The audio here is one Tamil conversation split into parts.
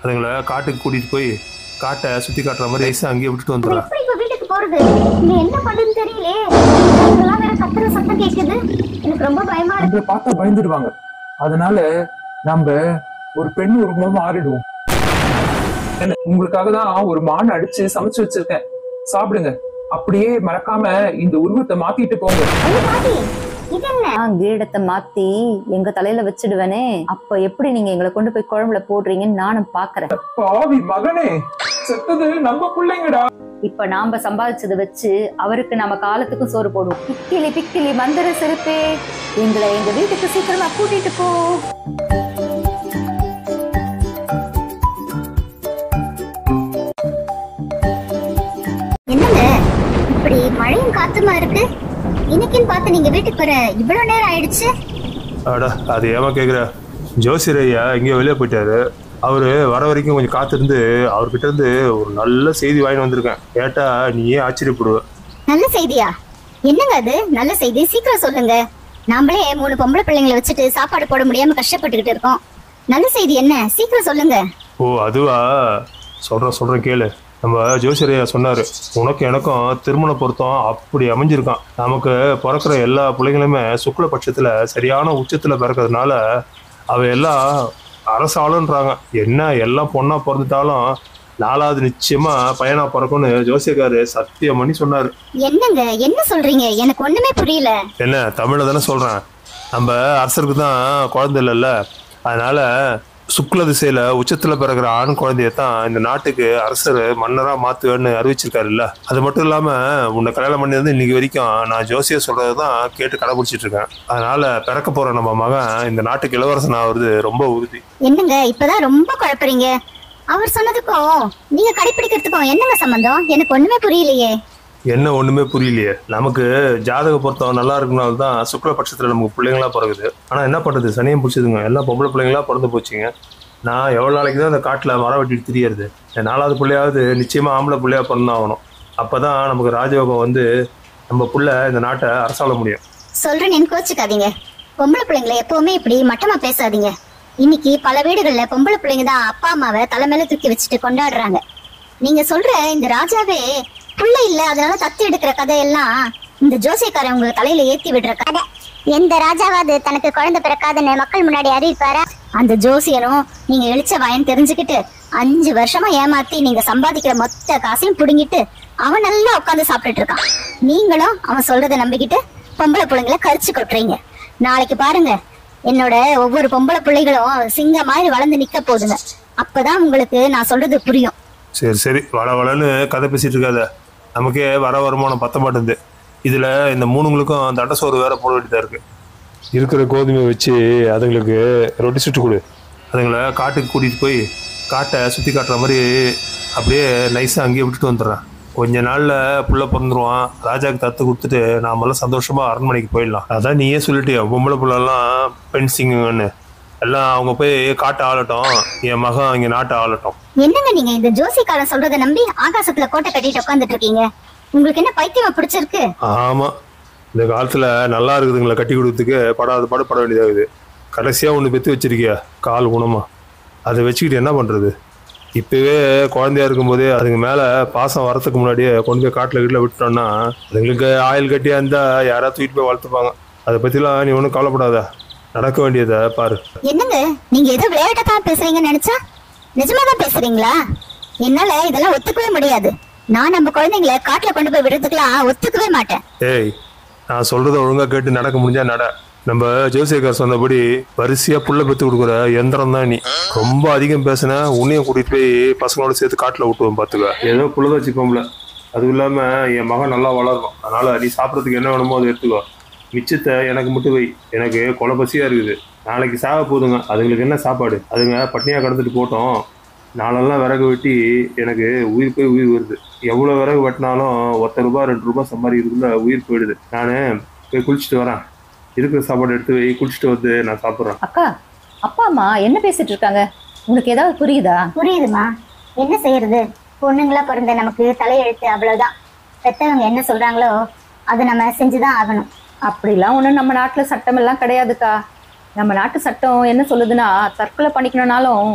அதுங்களை காட்டுக்கு கூட்டிட்டு போய் காட்டை சுத்தி காட்டுற மாதிரி ஐஸை அங்கேயே விட்டுட்டு அது வந்துடுறேன் எப்படி இப்ப வீட்டுக்கு போறது இங்க என்ன பண்ணுன்னு தெரியலையே இதெல்லாம் வேற கத்துற சத்தம் கேக்குது எனக்கு ரொம்ப பயமா இருக்கு நம்மள பார்த்தா பயந்துடுவாங்க அதனால நம்ம ஒரு பெண் உருவமா மாறிடுவோம் என்ன, உங்களுக்காக தான் ஒரு மான் அடிச்சு சமைச்சு வச்சிருக்கேன் சாப்பிடுங்க அப்படியே மறக்காம இந்த உருவத்தை மாத்திட்டு போங்க ஐயோ பாட்டி இது என்ன நான் கிரீடத்தை மாத்தி எங்க தலையில வச்சிடுவேனே அப்ப எப்படி நீங்க எங்களை கொண்டு போய் குழம்புல போடுறீங்கன்னு நானும் பாக்குறேன் பாவி மகனே செத்தது நம்ம பிள்ளைங்கடா இப்ப நாம சம்பாதிச்சதை வச்சு அவருக்கு நம்ம காலத்துக்கும் சோறு போடுவோம் பிக்கிலி பிக்கிலி மந்திர செருப்பே எங்களை எங்க வீட்டுக்கு சீக்கிரமா கூட்டிட்டு போ என்னங்க இப்படி மழையும் காத்துமா இருக்கு இன்னைக்குன்னு பார்த்து நீங்க வீட்டுக்கு வர இவ்வளவு நேரம் ஆயிடுச்சு அடா அது ஏமா கேக்குற ஜோசியர் ஐயா எங்கேயோ வெளியே போயிட்டாரு அவரு வர வரைக்கும் கொஞ்சம் காத்திருந்து அவர்கிட்ட இருந்து ஒரு நல்ல செய்தி வாங்கி வந்திருக்கேன் கேட்டா நீயே ஆச்சரியப்படுவ நல்ல செய்தியா என்னங்க அது நல்ல செய்தி சீக்கிரம் சொல்லுங்க நாமளே மூணு பொம்பளை பிள்ளைங்களை வச்சுட்டு சாப்பாடு போட முடியாம கஷ்டப்பட்டுக்கிட்டு இருக்கோம் நல்ல செய்தி என்ன சீக்கிரம் சொல்லுங்க ஓ அதுவா சொல்றேன் சொல்றேன் கேளு நம்ம ஜோசியர் ஐயா சொன்னாரு உனக்கு எனக்கும் திருமண பொருத்தம் அப்படி அமைஞ்சிருக்கான் நமக்கு பிறக்கிற எல்லா பிள்ளைங்களுமே சுக்ல பட்சத்துல சரியான உச்சத்துல பிறக்கிறதுனால அவ எல்லாம் அரசாளுன்றாங்க என்ன எல்லாம் பொண்ணா பிறந்துட்டாலும் நாலாவது நிச்சயமா பையனா பிறக்கும்னு ஜோசியக்காரு சத்தியம் பண்ணி சொன்னாரு என்னங்க என்ன சொல்றீங்க எனக்கு ஒண்ணுமே புரியல என்ன தமிழ்ல தானே சொல்றேன் நம்ம அரசருக்கு தான் குழந்தை இல்லைல்ல அதனால சுக்ல திசையில உச்சத்துல பிறகுற ஆண் குழந்தைய தான் இந்த நாட்டுக்கு அரசர் மன்னரா மாத்துவேன்னு அறிவிச்சிருக்காருல்ல அது மட்டும் இல்லாம உன்னை கல்யாணம் பண்ணி வந்து இன்னைக்கு வரைக்கும் நான் ஜோசியர் சொல்றது தான் கேட்டு கடைபிடிச்சிட்டு இருக்கேன் அதனால பிறக்க போற நம்ம மகன் இந்த நாட்டுக்கு இளவரசன் ஆகுறது ரொம்ப உறுதி என்னங்க இப்பதான் ரொம்ப குழப்பறீங்க அவர் சொன்னதுக்கும் நீங்க கடைபிடிக்கிறதுக்கும் என்னங்க சம்பந்தம் எனக்கு ஒண்ணுமே புரியலையே என்ன ஒண்ணுமே புரியலையே நமக்கு ஜாதக பொருத்தம் நல்லா இருக்கனால தான் சுக்ல பட்சத்துல நமக்கு பிள்ளைங்களா பிறகுது ஆனா என்ன பண்றது சனியம் பிடிச்சதுங்க எல்லாம் பொம்பளை பிள்ளைங்களா பிறந்து போச்சுங்க நான் எவ்வளவு நாளைக்கு தான் அந்த காட்டுல மரம் வெட்டிட்டு திரியறது என் நாலாவது பிள்ளையாவது நிச்சயமா ஆம்பளை பிள்ளையா பிறந்தாகணும் அப்பதான் நமக்கு ராஜயோகம் வந்து நம்ம புள்ள இந்த நாட்டை அரசாள முடியும் சொல்றேன்னு கோச்சுக்காதீங்க பொம்பளை பிள்ளைங்களை எப்பவுமே இப்படி மட்டமா பேசாதீங்க இன்னைக்கு பல வீடுகள்ல பொம்பளை பிள்ளைங்க தான் அப்பா அம்மாவை தலைமையில தூக்கி வச்சுட்டு கொண்டாடுறாங்க நீங்க சொல்ற இந்த ராஜாவே புள்ள இல்ல அதனால தத்து எடுக்கிற கதையெல்லாம் இந்த ஜோசியக்காரன் உங்க தலையில ஏத்தி விடுற கதை எந்த ராஜாவாது தனக்கு குழந்தை பிறக்காதுன்னு மக்கள் முன்னாடி அறிவிப்பாரா அந்த ஜோசியனும் நீங்க எழுச்ச வாயன் தெரிஞ்சுக்கிட்டு அஞ்சு வருஷமா ஏமாத்தி நீங்க சம்பாதிக்கிற மொத்த காசையும் புடுங்கிட்டு அவன் நல்லா உட்காந்து சாப்பிட்டுட்டு இருக்கான் நீங்களும் அவன் சொல்றதை நம்பிக்கிட்டு பொம்பளை பிள்ளைங்களை கரிச்சு கொட்டுறீங்க நாளைக்கு பாருங்க என்னோட ஒவ்வொரு பொம்பளை பிள்ளைகளும் சிங்க மாதிரி வளர்ந்து நிக்க போகுதுங்க அப்பதான் உங்களுக்கு நான் சொல்றது புரியும் சரி சரி வள வளன்னு கதை பேசிட்டு இருக்காத நமக்கே வர வருமானம் பத்த மாட்டேங்குது இதுல இந்த மூணுங்களுக்கும் தண்ட சோறு வேற போட வேண்டியதா இருக்கு இருக்கிற கோதுமை வச்சு அதுங்களுக்கு ரொட்டி சுட்டு கொடு அதுங்களை காட்டுக்கு கூட்டிட்டு போய் காட்டை சுத்தி காட்டுற மாதிரி அப்படியே நைஸா அங்கேயே விட்டுட்டு வந்துடுறேன் கொஞ்ச நாள்ல புள்ள பிறந்துருவான் ராஜாக்கு தத்து கொடுத்துட்டு நாமெல்லாம் சந்தோஷமா அரண்மனைக்கு போயிடலாம் அதான் நீயே சொல்லிட்டியா பொம்பளை புள்ளெல்லாம் பெண் சிங்குங்கன்னு எல்லாம் அவங்க போய் காட்டை ஆளட்டும் என் மகன் இங்க நாட்டை ஆளட்டும் என்னங்க நீங்க இந்த ஜோசிக்காரன் சொல்றதை நம்பி ஆகாசத்துல கோட்டை கட்டிட்டு உட்காந்துட்டு இருக்கீங்க உங்களுக்கு என்ன பைத்தியமா பிடிச்சிருக்கு ஆமா இந்த காலத்துல நல்லா இருக்குதுங்களை கட்டி கொடுத்ததுக்கு படாத பாடு பட வேண்டியதாகுது கடைசியா ஒண்ணு பெத்து வச்சிருக்கியா கால் குணமா அதை வச்சுக்கிட்டு என்ன பண்றது இப்பவே குழந்தையா இருக்கும்போதே அதுங்க மேல பாசம் வரதுக்கு முன்னாடியே கொண்டு போய் காட்டுல வீட்டுல விட்டுட்டோம்னா அதுங்களுக்கு ஆயில் கட்டியா இருந்தா யாராவது தூக்கிட்டு போய் வளர்த்துப்பாங்க அதை பத்திலாம் நீ ஒன்றும் கவலைப்படாத நடக்க வேண்டியதை பாரு என்னங்க நீங்க ஏதோ விளையாட்டத்தான் பேசுறீங்கன்னு நினைச்சா நிஜமாதான் பேசுறீங்களா என்னால இதெல்லாம் ஒத்துக்கவே முடியாது நான் நம்ம குழந்தைங்களை காட்டுல கொண்டு போய் விடுறதுக்கெல்லாம் ஒத்துக்கவே மாட்டேன் ஏய் நான் சொல்றத ஒழுங்கா கேட்டு நடக்க முடிஞ்சா நட நம்ம ஜோசியக்கார் சொன்னபடி வரிசையா புள்ள பெத்து கொடுக்குற எந்திரம் தான் நீ ரொம்ப அதிகம் பேசின உன்னையும் கூட்டிட்டு போய் பசங்களோட சேர்த்து காட்டுல விட்டுவோம் பாத்துக்க ஏதோ புள்ளத வச்சுக்கோம்ல அதுவும் இல்லாம என் மகன் நல்லா வளரணும் அதனால நீ சாப்பிடறதுக்கு என்ன வேணுமோ அதை எடுத்துக்கோ மிச்சத்தை எனக்கு மட்டும் வை எனக்கு கொலை பசியா இருக்குது நாளைக்கு சாக போதுங்க அதுங்களுக்கு என்ன சாப்பாடு அதுங்க பட்னியா கடந்துட்டு போட்டோம் நாளெல்லாம் விறகு வெட்டி எனக்கு உயிர் போய் உயிர் வருது எவ்வளோ விறகு வெட்டினாலும் ஒத்த ரூபாய் ரெண்டு ரூபாய் சம்பாதிக்கிறதுக்குள்ள உயிர் போயிடுது நான் போய் குளிச்சுட்டு வரேன் இருக்கிற சாப்பாடு எடுத்து வை குளிச்சுட்டு வந்து நான் சாப்பிட்றேன் அக்கா அப்பா அம்மா என்ன பேசிட்டு இருக்காங்க உனக்கு ஏதாவது புரியுதா புரியுதுமா என்ன செய்யறது பொண்ணுங்களா பிறந்த நமக்கு தலையெழுத்து அவ்வளவுதான் பெத்தவங்க என்ன சொல்றாங்களோ அதை நம்ம செஞ்சுதான் ஆகணும் அப்படிலாம் ஒன்றும் நம்ம நாட்டில் சட்டம் எல்லாம் கிடையாதுக்கா நம்ம நாட்டு சட்டம் என்ன சொல்லுதுன்னா தற்கொலை பண்ணிக்கணும்னாலும்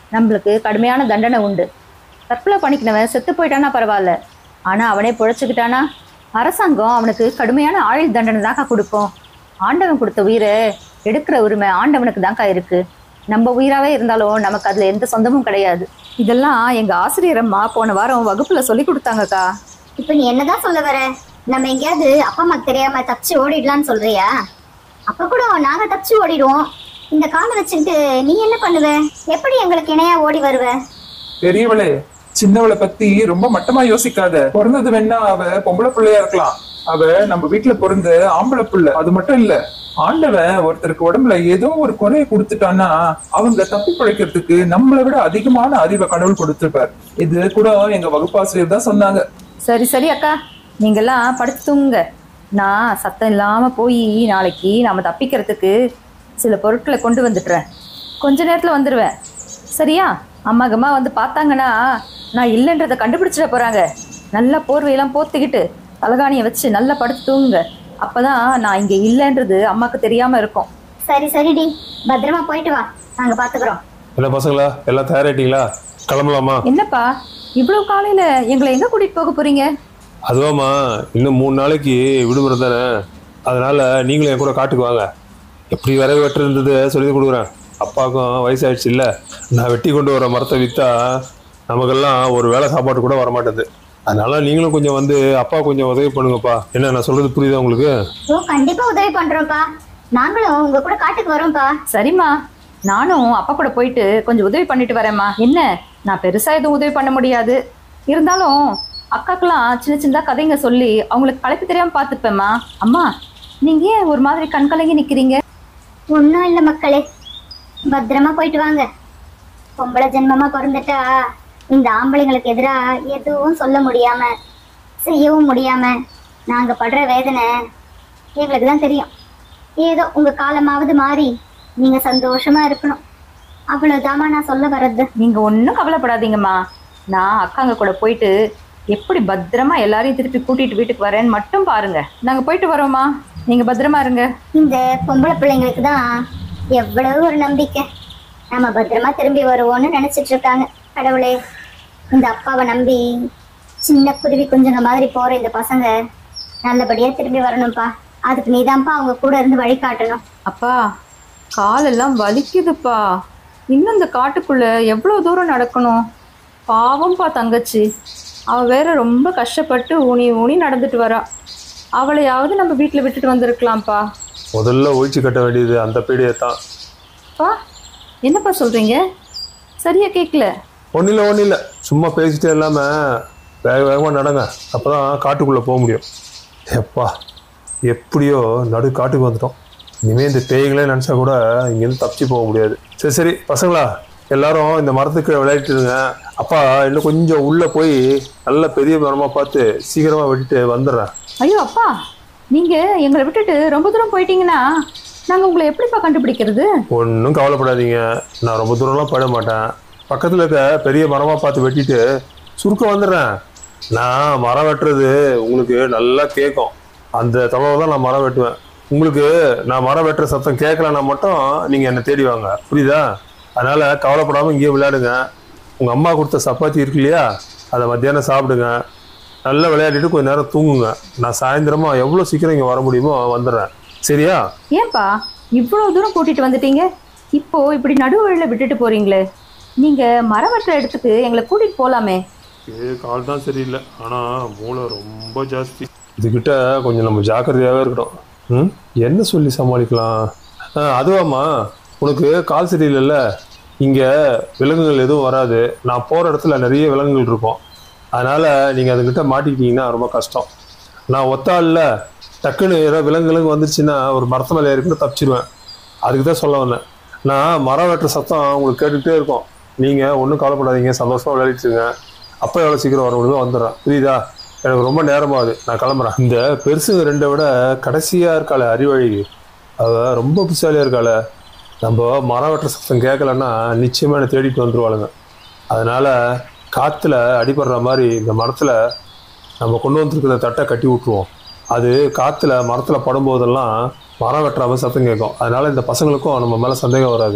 நம்மளுக்கு கடுமையான தண்டனை உண்டு தற்கொலை பண்ணிக்கினவன் செத்து போயிட்டானா பரவாயில்ல ஆனா அவனே பிழைச்சுக்கிட்டானா அரசாங்கம் அவனுக்கு கடுமையான ஆயுள் தண்டனை தாக்கா கொடுக்கும் ஆண்டவன் கொடுத்த உயிரை எடுக்கிற உரிமை ஆண்டவனுக்கு தான்க்கா இருக்கு நம்ம உயிராவே இருந்தாலும் நமக்கு அதுல எந்த சொந்தமும் கிடையாது இதெல்லாம் எங்க ஆசிரியர் அம்மா போன வாரம் வகுப்புல சொல்லி கொடுத்தாங்கக்கா இப்ப நீ என்னதான் சொல்ல வர நம்ம எங்கேயாவது அப்பா அம்மாக்கு தெரியாம தப்பிச்சு ஓடிடலாம்னு சொல்றியா அப்ப கூட நாங்க தப்பிச்சு ஓடிடுவோம் இந்த காலை வச்சுக்கிட்டு நீ என்ன பண்ணுவ எப்படி எங்களுக்கு இணையா ஓடி வருவ பெரியவளே சின்னவளை பத்தி ரொம்ப மட்டமா யோசிக்காத பிறந்தது வேணா அவ பொம்பளை பிள்ளையா இருக்கலாம் அவ நம்ம வீட்டுல பிறந்த ஆம்பளை பிள்ளை அது மட்டும் இல்ல ஆண்டவன் ஒருத்தருக்கு உடம்புல ஏதோ ஒரு குறையை கொடுத்துட்டான்னா அவங்க தப்பி பிழைக்கிறதுக்கு நம்மளை விட அதிகமான அறிவை கடவுள் கொடுத்திருப்பார் இது கூட எங்க வகுப்பாசிரியர் தான் சொன்னாங்க சரி சரி அக்கா நீங்கெல்லாம் படுத்து தூங்குங்க நான் சத்தம் இல்லாம போய் நாளைக்கு நாம தப்பிக்கிறதுக்கு சில பொருட்களை கொண்டு வந்துட்டுறேன் கொஞ்ச நேரத்துல வந்துடுவேன் சரியா அம்மா கம்மா வந்து பார்த்தாங்கன்னா நான் இல்லைன்றதை கண்டுபிடிச்சிட போறாங்க நல்லா போர்வையெல்லாம் போத்திக்கிட்டு தலகாணியை வச்சு நல்லா படுத்து தூங்குங்க அப்பதான் நான் இங்க இல்லைன்றது அம்மாக்கு தெரியாம இருக்கும் சரி சரிடி பத்திரமா போயிட்டு வா நாங்க பாத்துக்கிறோம் என்ன பசங்களா எல்லாம் தயாராயிட்டீங்களா கிளம்பலாமா என்னப்பா இவ்வளவு காலையில எங்களை எங்க கூட்டிட்டு போக போறீங்க அதுவாம்மா இன்னும் மூணு நாளைக்கு விடுமுறை தானே அதனால நீங்களும் என் கூட காட்டுக்கு வாங்க எப்படி விறகு வெட்டுறது சொல்லி கொடுக்குறேன் அப்பாவுக்கும் வயசாயிடுச்சு இல்லை நான் வெட்டி கொண்டு வர மரத்தை விற்றா நமக்கெல்லாம் ஒரு வேளை சாப்பாடு கூட வரமாட்டேது அதனால நீங்களும் கொஞ்சம் வந்து அப்பா கொஞ்சம் உதவி பண்ணுங்கப்பா என்ன நான் சொல்றது புரியுதா உங்களுக்கு ஓ கண்டிப்பா உதவி பண்றோம்ப்பா நாங்களும் உங்க கூட காட்டுக்கு வரோம்ப்பா சரிம்மா நானும் அப்பா கூட போயிட்டு கொஞ்சம் உதவி பண்ணிட்டு வரேம்மா என்ன நான் பெருசா எதுவும் உதவி பண்ண முடியாது இருந்தாலும் அக்காக்கெல்லாம் சின்ன சின்னதா கதைங்க சொல்லி அவங்களுக்கு களைப்பு தெரியாம பார்த்துப்பேம்மா அம்மா நீங்க ஏன் ஒரு மாதிரி கண் கலங்கி நிக்கிறீங்க ஒன்றும் இல்லை மக்களே பத்திரமா போயிட்டு வாங்க பொம்பளை ஜென்மமா பிறந்துட்டா இந்த ஆம்பளைங்களுக்கு எதிரா எதுவும் சொல்ல முடியாம செய்யவும் முடியாம நாங்க படுற வேதனை எங்களுக்கு தான் தெரியும் ஏதோ உங்க காலமாவது மாறி நீங்க சந்தோஷமா இருக்கணும் அவ்வளவுதாம்மா நான் சொல்ல வர்றது நீங்க ஒன்றும் கவலைப்படாதீங்கம்மா நான் அக்காங்க கூட போயிட்டு எப்படி பத்திரமா எல்லாரையும் திருப்பி கூட்டிட்டு வீட்டுக்கு வரேன்னு மட்டும் பாருங்க நாங்க போயிட்டு வரோம்மா நீங்க பத்திரமா இருங்க இந்த பொம்பளை பிள்ளைங்களுக்கு தான் எவ்வளவு ஒரு நம்பிக்கை நம்ம பத்திரமா திரும்பி வருவோம்னு நினைச்சிட்டு இருக்காங்க கடவுளே இந்த அப்பாவை நம்பி சின்ன குருவி குஞ்சுங்க மாதிரி போற இந்த பசங்க நல்லபடியா திரும்பி வரணும்ப்பா அதுக்கு நீதான்ப்பா அவங்க கூட இருந்து வழி காட்டணும் அப்பா காலெல்லாம் வலிக்குதுப்பா இன்னும் இந்த காட்டுக்குள்ள எவ்வளோ தூரம் நடக்கணும் பாவம்பா தங்கச்சி அவ வேற ரொம்ப கஷ்டப்பட்டு ஊனி ஊனி நடந்துட்டு வரா அவளையாவது நம்ம வீட்டில் விட்டுட்டு வந்திருக்கலாம்ப்பா முதல்ல ஒழிச்சு கட்ட வேண்டியது அந்த பீடியை தான் பா என்னப்பா சொல்றீங்க சரியா கேட்கல ஒன்றும் இல்லை ஒன்றும் இல்லை சும்மா பேசிட்டே இல்லாமல் வேக வேகமாக நடங்க அப்போ தான் காட்டுக்குள்ளே போக முடியும் எப்பா எப்படியோ நடு காட்டுக்கு வந்துட்டோம் இனிமேல் இந்த பேய்களே நினச்சா கூட இங்கேருந்து தப்பிச்சு போக முடியாது சரி சரி பசங்களா எல்லாரும் இந்த மரத்துக்கு விளையாடிட்டுருங்க அப்பா இன்னும் கொஞ்சம் உள்ளே போய் நல்ல பெரிய மரமாக பார்த்து சீக்கிரமாக விட்டுட்டு வந்துடுறேன் ஐயோ அப்பா நீங்க எங்களை விட்டுட்டு ரொம்ப தூரம் போயிட்டீங்கன்னா நாங்க உங்களை எப்படிப்பா கண்டுபிடிக்கிறது ஒன்றும் கவலைப்படாதீங்க நான் ரொம்ப தூரம்லாம் போயிட மாட்டேன் பக்கத்தில் இருக்க பெரிய மரமாக பார்த்து வெட்டிட்டு சுருக்க வந்துடுறேன் நான் மரம் வெட்டுறது உங்களுக்கு நல்லா கேட்கும் அந்த தொலைவில் தான் நான் மரம் வெட்டுவேன் உங்களுக்கு நான் மரம் வெட்டுற சத்தம் கேட்கலன்னா மட்டும் நீங்கள் என்னை தேடி வாங்க புரியுதா அதனால் கவலைப்படாமல் இங்கேயே விளையாடுங்க உங்கள் அம்மா கொடுத்த சப்பாத்தி இருக்கு இல்லையா அதை மத்தியானம் சாப்பிடுங்க நல்லா விளையாடிட்டு கொஞ்ச நேரம் தூங்குங்க நான் சாயந்தரமா எவ்வளோ சீக்கிரம் இங்கே வர முடியுமோ வந்துடுறேன் சரியா ஏன்பா இவ்வளவு தூரம் கூட்டிட்டு வந்துட்டீங்க இப்போ இப்படி நடு வழியில விட்டுட்டு போறீங்களே நீங்க மரம் வெட்டுற இடத்துக்கு எங்களை கூட்டிட்டு போலாமே இது கால் தான் சரியில்லை ஆனால் மூளை ரொம்ப ஜாஸ்தி இதுகிட்ட கொஞ்சம் நம்ம ஜாக்கிரதையாகவே இருக்கணும் ம் என்ன சொல்லி சமாளிக்கலாம் ஆ அதுவாம்மா உனக்கு கால் சரியில்லைல்ல இங்கே விலங்குகள் எதுவும் வராது நான் போகிற இடத்துல நிறைய விலங்குகள் இருக்கும் அதனால் நீங்கள் அதுக்கிட்ட மாட்டிக்கிட்டீங்கன்னா ரொம்ப கஷ்டம் நான் ஒத்தாளில் டக்குன்னு ஏதோ விலங்குகளுக்கு வந்துருச்சுன்னா ஒரு மரத்து மேலே ஏறி கூட தப்பிச்சிருவேன் அதுக்கு தான் சொல்ல வந்தேன் நான் மரம் வெட்டுற சத்தம் உங்களுக்கு கேட்டுக்கிட்டே இருக்கும் நீங்கள் ஒன்றும் கவலைப்படாதீங்க சந்தோஷமாக விளையாடிட்டுருங்க அப்போ எவ்வளோ சீக்கிரம் வர முடியுமோ வந்துடுறேன் புரியுதா எனக்கு ரொம்ப நேரமாகுது நான் கிளம்புறேன் இந்த பெருசுங்க ரெண்டை விட கடைசியாக இருக்காளே அறிவழகி அவ ரொம்ப புத்திசாலியாக இருக்காளே நம்ம மரம் வெட்டுற சத்தம் கேட்கலன்னா நிச்சயமாக என்னை தேடிட்டு வந்துருவாளுங்க அதனால காற்றுல அடிபடுற மாதிரி இந்த மரத்தில் நம்ம கொண்டு வந்திருக்கிற தட்டை கட்டி விட்டுருவோம் அது காற்றுல மரத்தில் படும்போதெல்லாம் மரம் வெட்டுற மாதிரி சத்தம் கேட்கும் அதனால இந்த பசங்களுக்கும் நம்ம மேலே சந்தேகம் வராது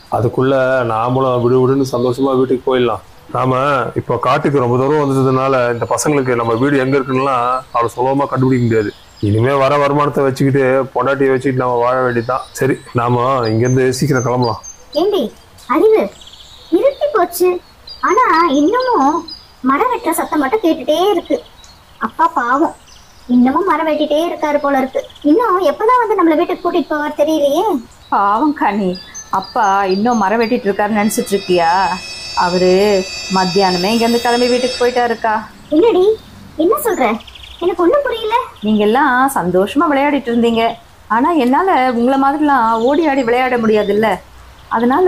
அதுக்குள்ள நாமளும் விடு விடுன்னு சந்தோஷமா வீட்டுக்கு போயிடலாம் நாம இப்போ காட்டுக்கு ரொம்ப தூரம் வந்ததுனால இந்த பசங்களுக்கு நம்ம வீடு எங்க இருக்குன்னுலாம் அவ்வளோ சுலபமா கண்டுபிடிக்க முடியாது இனிமே வர வருமானத்தை வச்சுக்கிட்டு பொண்டாட்டியை வச்சுக்கிட்டு நம்ம வாழ வேண்டியதுதான் சரி நாம இங்கேருந்து சீக்கிரம் கிளம்பலாம் ஏண்டி அறிவு இருட்டி போச்சு ஆனா இன்னமும் மரம் வெட்டுற சத்தம் மட்டும் கேட்டுட்டே இருக்கு அப்பா பாவம் இன்னமும் மரம் வெட்டிட்டே இருக்காரு போல இருக்கு இன்னும் எப்பதான் வந்து நம்மள வீட்டுக்கு கூட்டிட்டு போவார் தெரியலையே பாவம் கண்ணி அப்பா இன்னும் மரம் வெட்டிட்டு இருக்காருன்னு நினைச்சிட்டு இருக்கியா அவரு மத்தியானமே இங்கேருந்து கிளம்பி வீட்டுக்கு போயிட்டாருக்கா என்னடி என்ன சொல்ற எனக்கு ஒண்ணும் புரியல நீங்க எல்லாம் சந்தோஷமா விளையாடிட்டு இருந்தீங்க ஆனா என்னால உங்களை மாதிரிலாம் ஓடி ஆடி விளையாட முடியாதுல்ல அதனால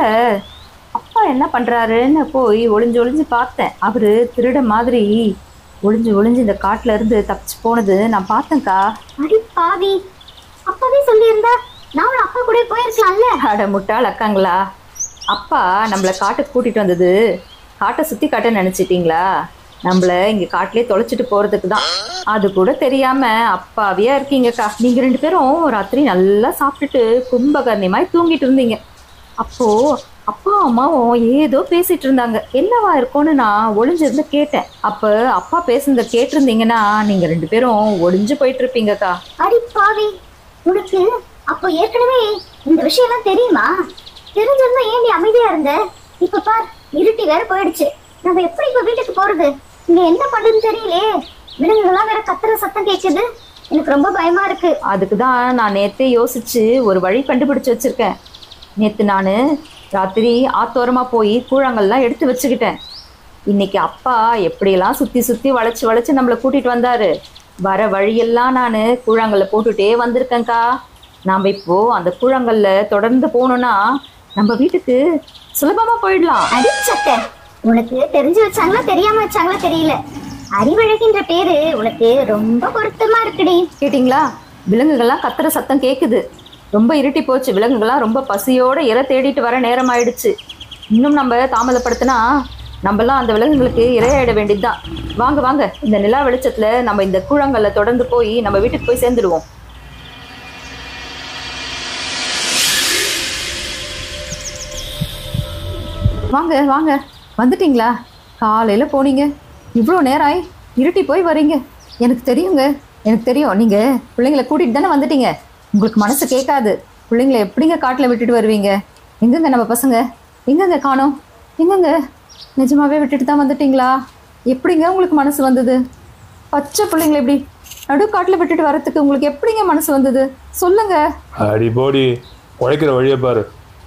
அப்பா என்ன பண்றாருன்னு போய் ஒளிஞ்சு ஒளிஞ்சு பார்த்தேன் அவரு திருட மாதிரி ஒளிஞ்சு ஒளிஞ்சு இந்த காட்டுல இருந்து தப்பிச்சு போனது நான் பார்த்தேன்க்கா அடி பாவி அப்பவே சொல்லியிருந்தா நானும் அப்பா கூட போயிருக்கலாம்ல அட முட்டாள் அக்காங்களா அப்பா நம்மளை காட்டுக்கு கூட்டிட்டு வந்தது காட்டை சுத்தி காட்ட நினைச்சிட்டீங்களா நம்மள இங்க காட்டிலே தொலைச்சிட்டு போறதுக்கு தான் அது கூட தெரியாம அப்பாவியா இருக்கீங்கக்கா நீங்க ரெண்டு பேரும் ராத்திரி நல்லா சாப்பிட்டுட்டு கும்பகர்ணி மாதிரி தூங்கிட்டு இருந்தீங்க அப்போ அப்பா அம்மாவும் ஏதோ பேசிட்டு இருந்தாங்க என்னவா இருக்கும்னு நான் ஒளிஞ்சிருந்து கேட்டேன் அப்ப அப்பா பேசுனத கேட்டிருந்தீங்கன்னா நீங்க ரெண்டு பேரும் ஒளிஞ்சு போயிட்டு இருப்பீங்கக்கா அடி பாவி உனக்கு அப்போ ஏற்கனவே இந்த விஷயம் எல்லாம் தெரியுமா தெரிஞ்சிருந்தா ஏன் நீ அமைதியா இருந்த இப்ப பார் இருட்டி வேற போயிடுச்சு நம்ம எப்படி இப்ப வீட்டுக்கு போறது இங்க என்ன பண்றதுன்னு தெரியலையே விலங்குகள்லாம் வேற கத்துற சத்தம் கேக்குது எனக்கு ரொம்ப பயமா இருக்கு அதுக்கு தான் நான் நேற்றே யோசிச்சு ஒரு வழி கண்டுபிடிச்சு வச்சிருக்கேன் நேற்று நான் ராத்திரி ஆத்தோரமா போய் கூழாங்கல்லாம் எடுத்து வச்சுக்கிட்டேன் இன்னைக்கு அப்பா எப்படியெல்லாம் சுற்றி சுற்றி வளைச்சு வளைச்சு நம்மளை கூட்டிட்டு வந்தாரு வர வழியெல்லாம் நான் கூழாங்கல்ல போட்டுட்டே வந்திருக்கேன்க்கா நாம் இப்போ அந்த கூழாங்கல்ல தொடர்ந்து போனோம்னா நம்ம வீட்டுக்கு சுலபமா போயிடலாம் அடிச்சக்க உனக்கு தெரிஞ்சு வச்சாங்களா தெரியாம வச்சாங்களா தெரியல அறிவழகின்ற பேரு உனக்கு ரொம்ப பொருத்தமா இருக்குடி கேட்டிங்களா விலங்குகள்லாம் கத்துற சத்தம் கேட்குது ரொம்ப இருட்டி போச்சு விலங்குகள்லாம் ரொம்ப பசியோட இரை தேடிட்டு வர நேரம் ஆயிடுச்சு இன்னும் நம்ம தாமதப்படுத்தினா நம்மலாம் அந்த விலங்குகளுக்கு இரையாயிட வேண்டியதுதான் வாங்க வாங்க இந்த நிலா வெளிச்சத்துல நம்ம இந்த கூழங்கல்ல தொடர்ந்து போய் நம்ம வீட்டுக்கு போய் சேர்ந்துடுவோம் வாங்க வாங்க வந்துட்டீங்களா காலையில போனீங்க இவ்வளோ நேரம் ஆயி இருட்டி போய் வரீங்க எனக்கு தெரியுங்க எனக்கு தெரியும் நீங்க பிள்ளைங்களை கூட்டிட்டு தானே வந்துட்டீங்க உங்களுக்கு மனசு கேட்காது பிள்ளைங்களை எப்படிங்க காட்டில் விட்டுட்டு வருவீங்க எங்கங்க நம்ம பசங்க எங்கங்க காணோம் எங்கங்க நிஜமாவே விட்டுட்டு தான் வந்துட்டீங்களா எப்படிங்க உங்களுக்கு மனசு வந்தது பச்சை பிள்ளைங்களை எப்படி நடுக்காட்டில் விட்டுட்டு வரத்துக்கு உங்களுக்கு எப்படிங்க மனசு வந்தது சொல்லுங்க அடி போடி உழைக்கிற வழியை பாரு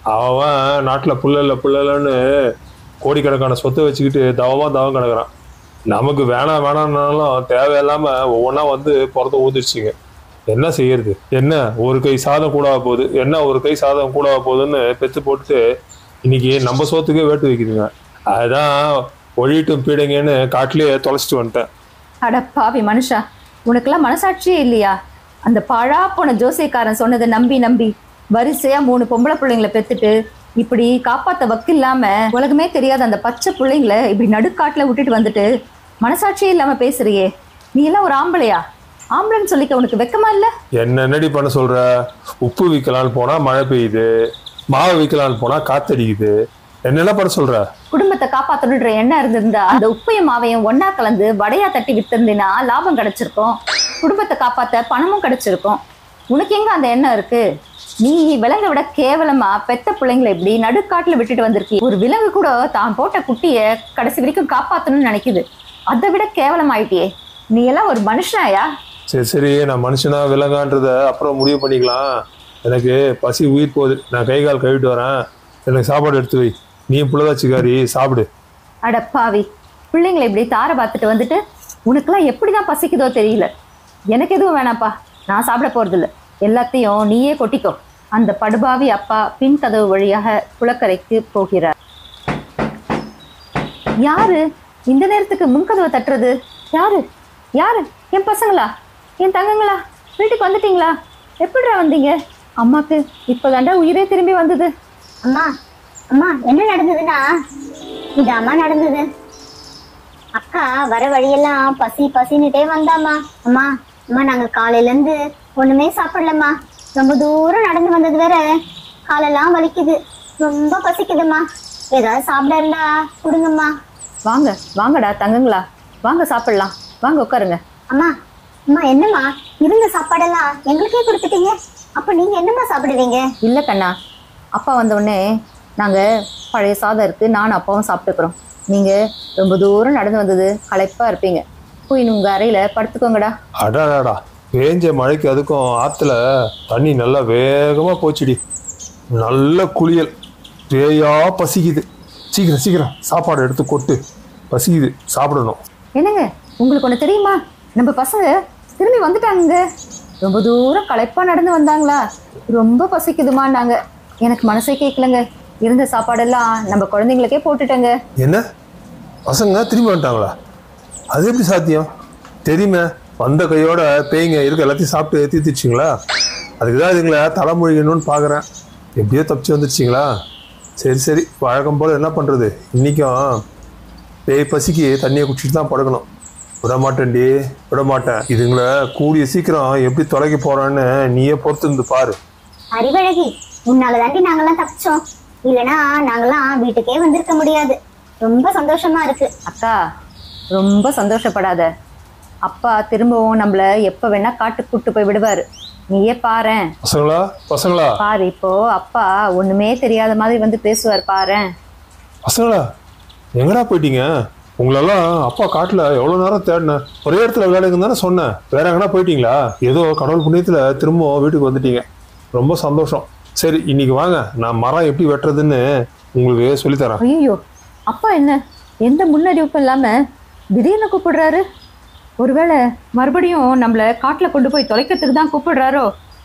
அவன் நாட்டில் புள்ளல புள்ளலன்னு கோடிக்கணக்கான சொத்தை வச்சுக்கிட்டு தவமா தவம் கிடக்குறான் நமக்கு வேணாம் வேணாம்னாலும் தேவையில்லாம ஒவ்வொன்றா வந்து பிறந்து ஊதிருச்சுங்க என்ன செய்யறது என்ன ஒரு கை சாதம் கூடாக போகுது என்ன ஒரு கை சாதம் கூடாக போகுதுன்னு பெத்து போட்டுட்டு இன்னைக்கு நம்ம சோத்துக்கே வேட்டு வைக்குதுங்க அதுதான் ஒழிட்டும் பீடைங்கன்னு காட்டிலேயே தொலைச்சிட்டு வந்துட்டேன் அட பாவி மனுஷா உனக்கெல்லாம் மனசாட்சியே இல்லையா அந்த பாழா போன ஜோசியக்காரன் சொன்னதை நம்பி நம்பி வரிசையா மூணு பொம்பளை பிள்ளைங்களை பெத்துட்டு இப்படி காப்பாத்த வக்கு இல்லாம உலகமே தெரியாத அந்த பச்சை பிள்ளைங்களை இப்படி நடுக்காட்டுல விட்டுட்டு வந்துட்டு மனசாட்சியே இல்லாம பேசுறியே நீ எல்லாம் ஒரு ஆம்பளையா ஆம்பளைன்னு சொல்லிக்க உனக்கு வெக்கமா இல்ல என்ன என்னடி பண்ண சொல்ற உப்பு விற்கலான்னு போனா மழை பெய்யுது மாவு விற்கலான்னு போனா காத்தடிக்குது என்னென்ன பண்ண சொல்ற குடும்பத்தை காப்பாத்தணுன்ற எண்ணம் இருந்திருந்தா அந்த உப்பையும் மாவையும் ஒண்ணா கலந்து வடையா தட்டி வித்திருந்தீனா லாபம் கிடைச்சிருக்கும் குடும்பத்தை காப்பாத்த பணமும் கிடைச்சிருக்கும் உனக்கு எங்க அந்த எண்ணம் இருக்கு நீ விலங்கை விட கேவலமா பெத்த பிள்ளைங்களை இப்படி நடுக்காட்டுல விட்டுட்டு வந்திருக்கி ஒரு விலங்கு கூட தான் போட்ட குட்டிய கடைசி வரைக்கும் காப்பாத்தணும்னு நினைக்குது அதை விட கேவலமாயிட்டியே நீ எல்லாம் ஒரு மனுஷனாயா சரி சரி நான் மனுஷனா விலங்கான்றத அப்புறம் முடிவு பண்ணிக்கலாம் எனக்கு பசி உயிர் போகுது நான் கை கால் கழுவிட்டு வரேன் எனக்கு சாப்பாடு எடுத்து வை நீ புள்ளதாச்சிக்காரி சாப்பிடு அடப்பாவி பிள்ளைங்களை இப்படி தார பார்த்துட்டு வந்துட்டு உனக்கெல்லாம் எப்படிதான் பசிக்குதோ தெரியல எனக்கு எதுவும் வேணாப்பா நான் சாப்பிட போறதில்ல எல்லாத்தையும் நீயே கொட்டிக்கோ அந்த படுபாவி அப்பா பின் கதவு வழியாக குளக்கரைக்கு போகிறார் யாரு இந்த நேரத்துக்கு முன்கதவை தட்டுறது யாரு யாரு என் பசங்களா என் தங்கங்களா வீட்டுக்கு வந்துட்டீங்களா எப்படிடா வந்தீங்க அம்மாக்கு இப்போதாண்டா உயிரே திரும்பி வந்தது அம்மா அம்மா என்ன நடந்ததுன்னா இது அம்மா நடந்தது அக்கா வர வழியெல்லாம் பசி பசின்னுட்டே வந்தாம்மா அம்மா அம்மா நாங்க காலையில இருந்து ஒண்ணுமே சாப்பிடலம்மா ரொம்ப தூரம் நடந்து வந்தது வேற காலெல்லாம் வலிக்குது ரொம்ப பசிக்குதும்மா ஏதாவது சாப்பிட இருந்தா கொடுங்கம்மா வாங்க வாங்கடா தங்குங்களா வாங்க சாப்பிடலாம் வாங்க உட்காருங்க அம்மா அம்மா என்னம்மா இருந்த சாப்பாடெல்லாம் எங்களுக்கே கொடுத்துட்டீங்க அப்ப நீங்க என்னம்மா சாப்பிடுவீங்க இல்லை கண்ணா அப்பா வந்த உடனே நாங்கள் பழைய சாதம் இருக்குது நானும் அப்பாவும் சாப்பிட்டுக்கிறோம் நீங்கள் ரொம்ப தூரம் நடந்து வந்தது களைப்பாக இருப்பீங்க போய் உங்கள் அறையில் படுத்துக்கோங்கடா அடாடாடா பேஞ்ச மழைக்கு அதுக்கும் ஆத்துல தண்ணி நல்லா வேகமா போச்சுடி நல்ல குளியல் பேயா பசிக்குது சீக்கிரம் சீக்கிரம் சாப்பாடு எடுத்து கொட்டு பசிக்குது சாப்பிடணும் என்னங்க உங்களுக்கு ஒன்று தெரியுமா நம்ம பசங்க திரும்பி வந்துட்டாங்க ரொம்ப தூரம் களைப்பாக நடந்து வந்தாங்களா ரொம்ப பசிக்குதுமான்னாங்க எனக்கு மனசே கேட்கலங்க இருந்த சாப்பாடெல்லாம் நம்ம குழந்தைங்களுக்கே போட்டுட்டேங்க என்ன பசங்க திரும்பி வந்துட்டாங்களா அது எப்படி சாத்தியம் தெரியுமே வந்த கையோட பேய்ங்க இருக்க எல்லாத்தையும் சாப்பிட்டு தீர்த்துச்சிங்களா அதுக்கு தான் இதுங்களை தலைமொழிகணும்னு பார்க்குறேன் எப்படியோ தப்பிச்சு வந்துருச்சிங்களா சரி சரி வழக்கம் போல் என்ன பண்ணுறது இன்றைக்கும் பேய் பசிக்கு தண்ணியை குடிச்சிட்டு தான் படுக்கணும் விட மாட்டேன்டி விட மாட்டேன் இதுங்களை கூடிய சீக்கிரம் எப்படி தொலைக்க போகிறான்னு நீயே பொறுத்து இருந்து பாரு அறிவழகி உன்னால தாண்டி நாங்கெல்லாம் தப்பிச்சோம் இல்லனா நாங்கெல்லாம் வீட்டுக்கே வந்திருக்க முடியாது ரொம்ப சந்தோஷமா இருக்கு அக்கா ரொம்ப சந்தோஷப்படாத அப்பா திரும்பவும் நம்மள எப்போ வேணா காட்டுக்கு கூட்டு போய் விடுவாரு நீயே பாரேன் பசங்களா பசங்களா பாரு இப்போ அப்பா ஒண்ணுமே தெரியாத மாதிரி வந்து பேசுவார் பாரேன் பசங்களா எங்கடா போயிட்டீங்க உங்களெல்லாம் அப்பா காட்டில் எவ்வளோ நேரம் தேடினேன் ஒரே இடத்துல வேலைக்கு தானே சொன்னேன் வேற எங்கனா போயிட்டீங்களா ஏதோ கடவுள் புண்ணியத்தில் திரும்பவும் வீட்டுக்கு வந்துட்டீங்க ரொம்ப சந்தோஷம் சரி இன்னைக்கு வாங்க நான் மரம் எப்படி வெட்டுறதுன்னு உங்களுக்கு சொல்லித்தரேன் ஐயோ அப்பா என்ன எந்த முன்னறிவிப்பும் இல்லாம திடீர்னு கூப்பிடுறாரு ஒருவேளை மறுபடியும் நம்மள காட்டுல கொண்டு போய் தொலைக்கிறதுக்கு தான் கூப்பிடுறாரோ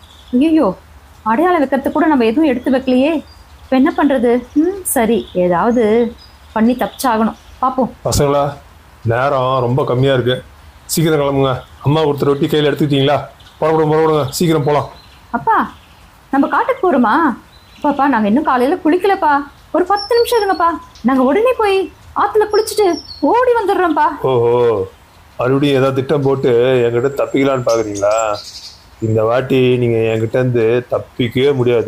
ஐயோ அடையாளம் வைக்கிறதுக்கு கூட நம்ம எதுவும் எடுத்து வைக்கலையே இப்போ என்ன பண்றது ம் சரி ஏதாவது பண்ணி தப்பிச்சாகணும் பார்ப்போம் பசங்களா நேரம் ரொம்ப கம்மியாக இருக்கு சீக்கிரம் கிளம்புங்க அம்மா ஒருத்தர் ரொட்டி கையில் எடுத்துக்கிட்டீங்களா புறப்படுங்க புறப்படுங்க சீக்கிரம் போகலாம் அப்பா நம்ம காட்டுக்கு போறோமா அப்பாப்பா நாங்க இன்னும் காலையில குளிக்கலப்பா ஒரு பத்து நிமிஷம் இருங்கப்பா நாங்க உடனே போய் ஆத்துல குளிச்சுட்டு ஓடி வந்துடுறோம்ப்பா ஓஹோ மறுபடியும் ஏதாவது திட்டம் போட்டு என்கிட்ட தப்பிக்கலான்னு பார்க்குறீங்களா இந்த வாட்டி நீங்கள் என்கிட்ட இருந்து தப்பிக்கவே முடியாது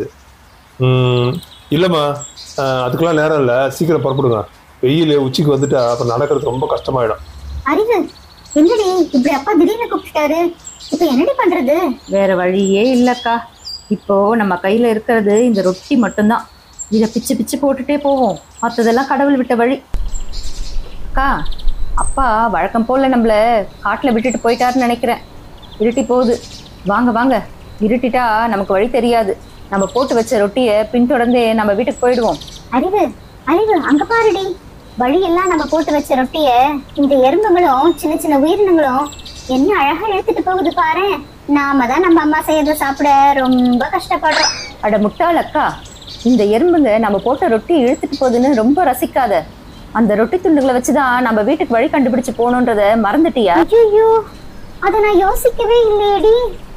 ம், இல்லைம்மா அஹ், அதுக்கெல்லாம் நேரம் இல்லை சீக்கிரம் புறப்படுங்க வெயில் உச்சிக்கு வந்துட்டா அப்புறம் நடக்கிறது ரொம்ப கஷ்டமாயிடும் அறிவு என்னடி இப்படி அப்பா திடீர்னு கூப்பிட்டாரு இப்ப என்னடி பண்றது வேற வழியே இல்லக்கா இப்போ நம்ம கையில இருக்கிறது இந்த ரொட்டி மட்டும்தான் இதை பிச்சு பிச்சு போட்டுட்டே போவோம் மற்றதெல்லாம் கடவுள் விட்ட வழி அக்கா அப்பா வழக்கம் போல நம்மள காட்டில் விட்டுட்டு போயிட்டாருன்னு நினைக்கிறேன் இருட்டி போகுது வாங்க வாங்க இருட்டிட்டா நமக்கு வழி தெரியாது நம்ம போட்டு வச்ச ரொட்டியை பின்தொடர்ந்தே நம்ம வீட்டுக்கு போயிடுவோம் அறிவு அறிவு அங்க பாருடி வழியெல்லாம் நம்ம போட்டு வச்ச ரொட்டிய இந்த எறும்புகளும் சின்ன சின்ன உயிரினங்களும் என்ன அழகா எடுத்துட்டு போகுது பாரு நாம தான் நம்ம அம்மா செய்யறத சாப்பிட ரொம்ப கஷ்டப்படுறோம் அட முட்டாள் அக்கா இந்த எறும்புங்க நம்ம போட்ட ரொட்டி இழுத்துட்டு போகுதுன்னு ரொம்ப ரசிக்காத அந்த ரொட்டி துண்டுகளை வச்சுதான் நம்ம வீட்டுக்கு வழி கண்டுபிடிச்சு போகணுன்றத மறந்துட்டியா ஐயோ அத நான் யோசிக்கவே இல்லையேடி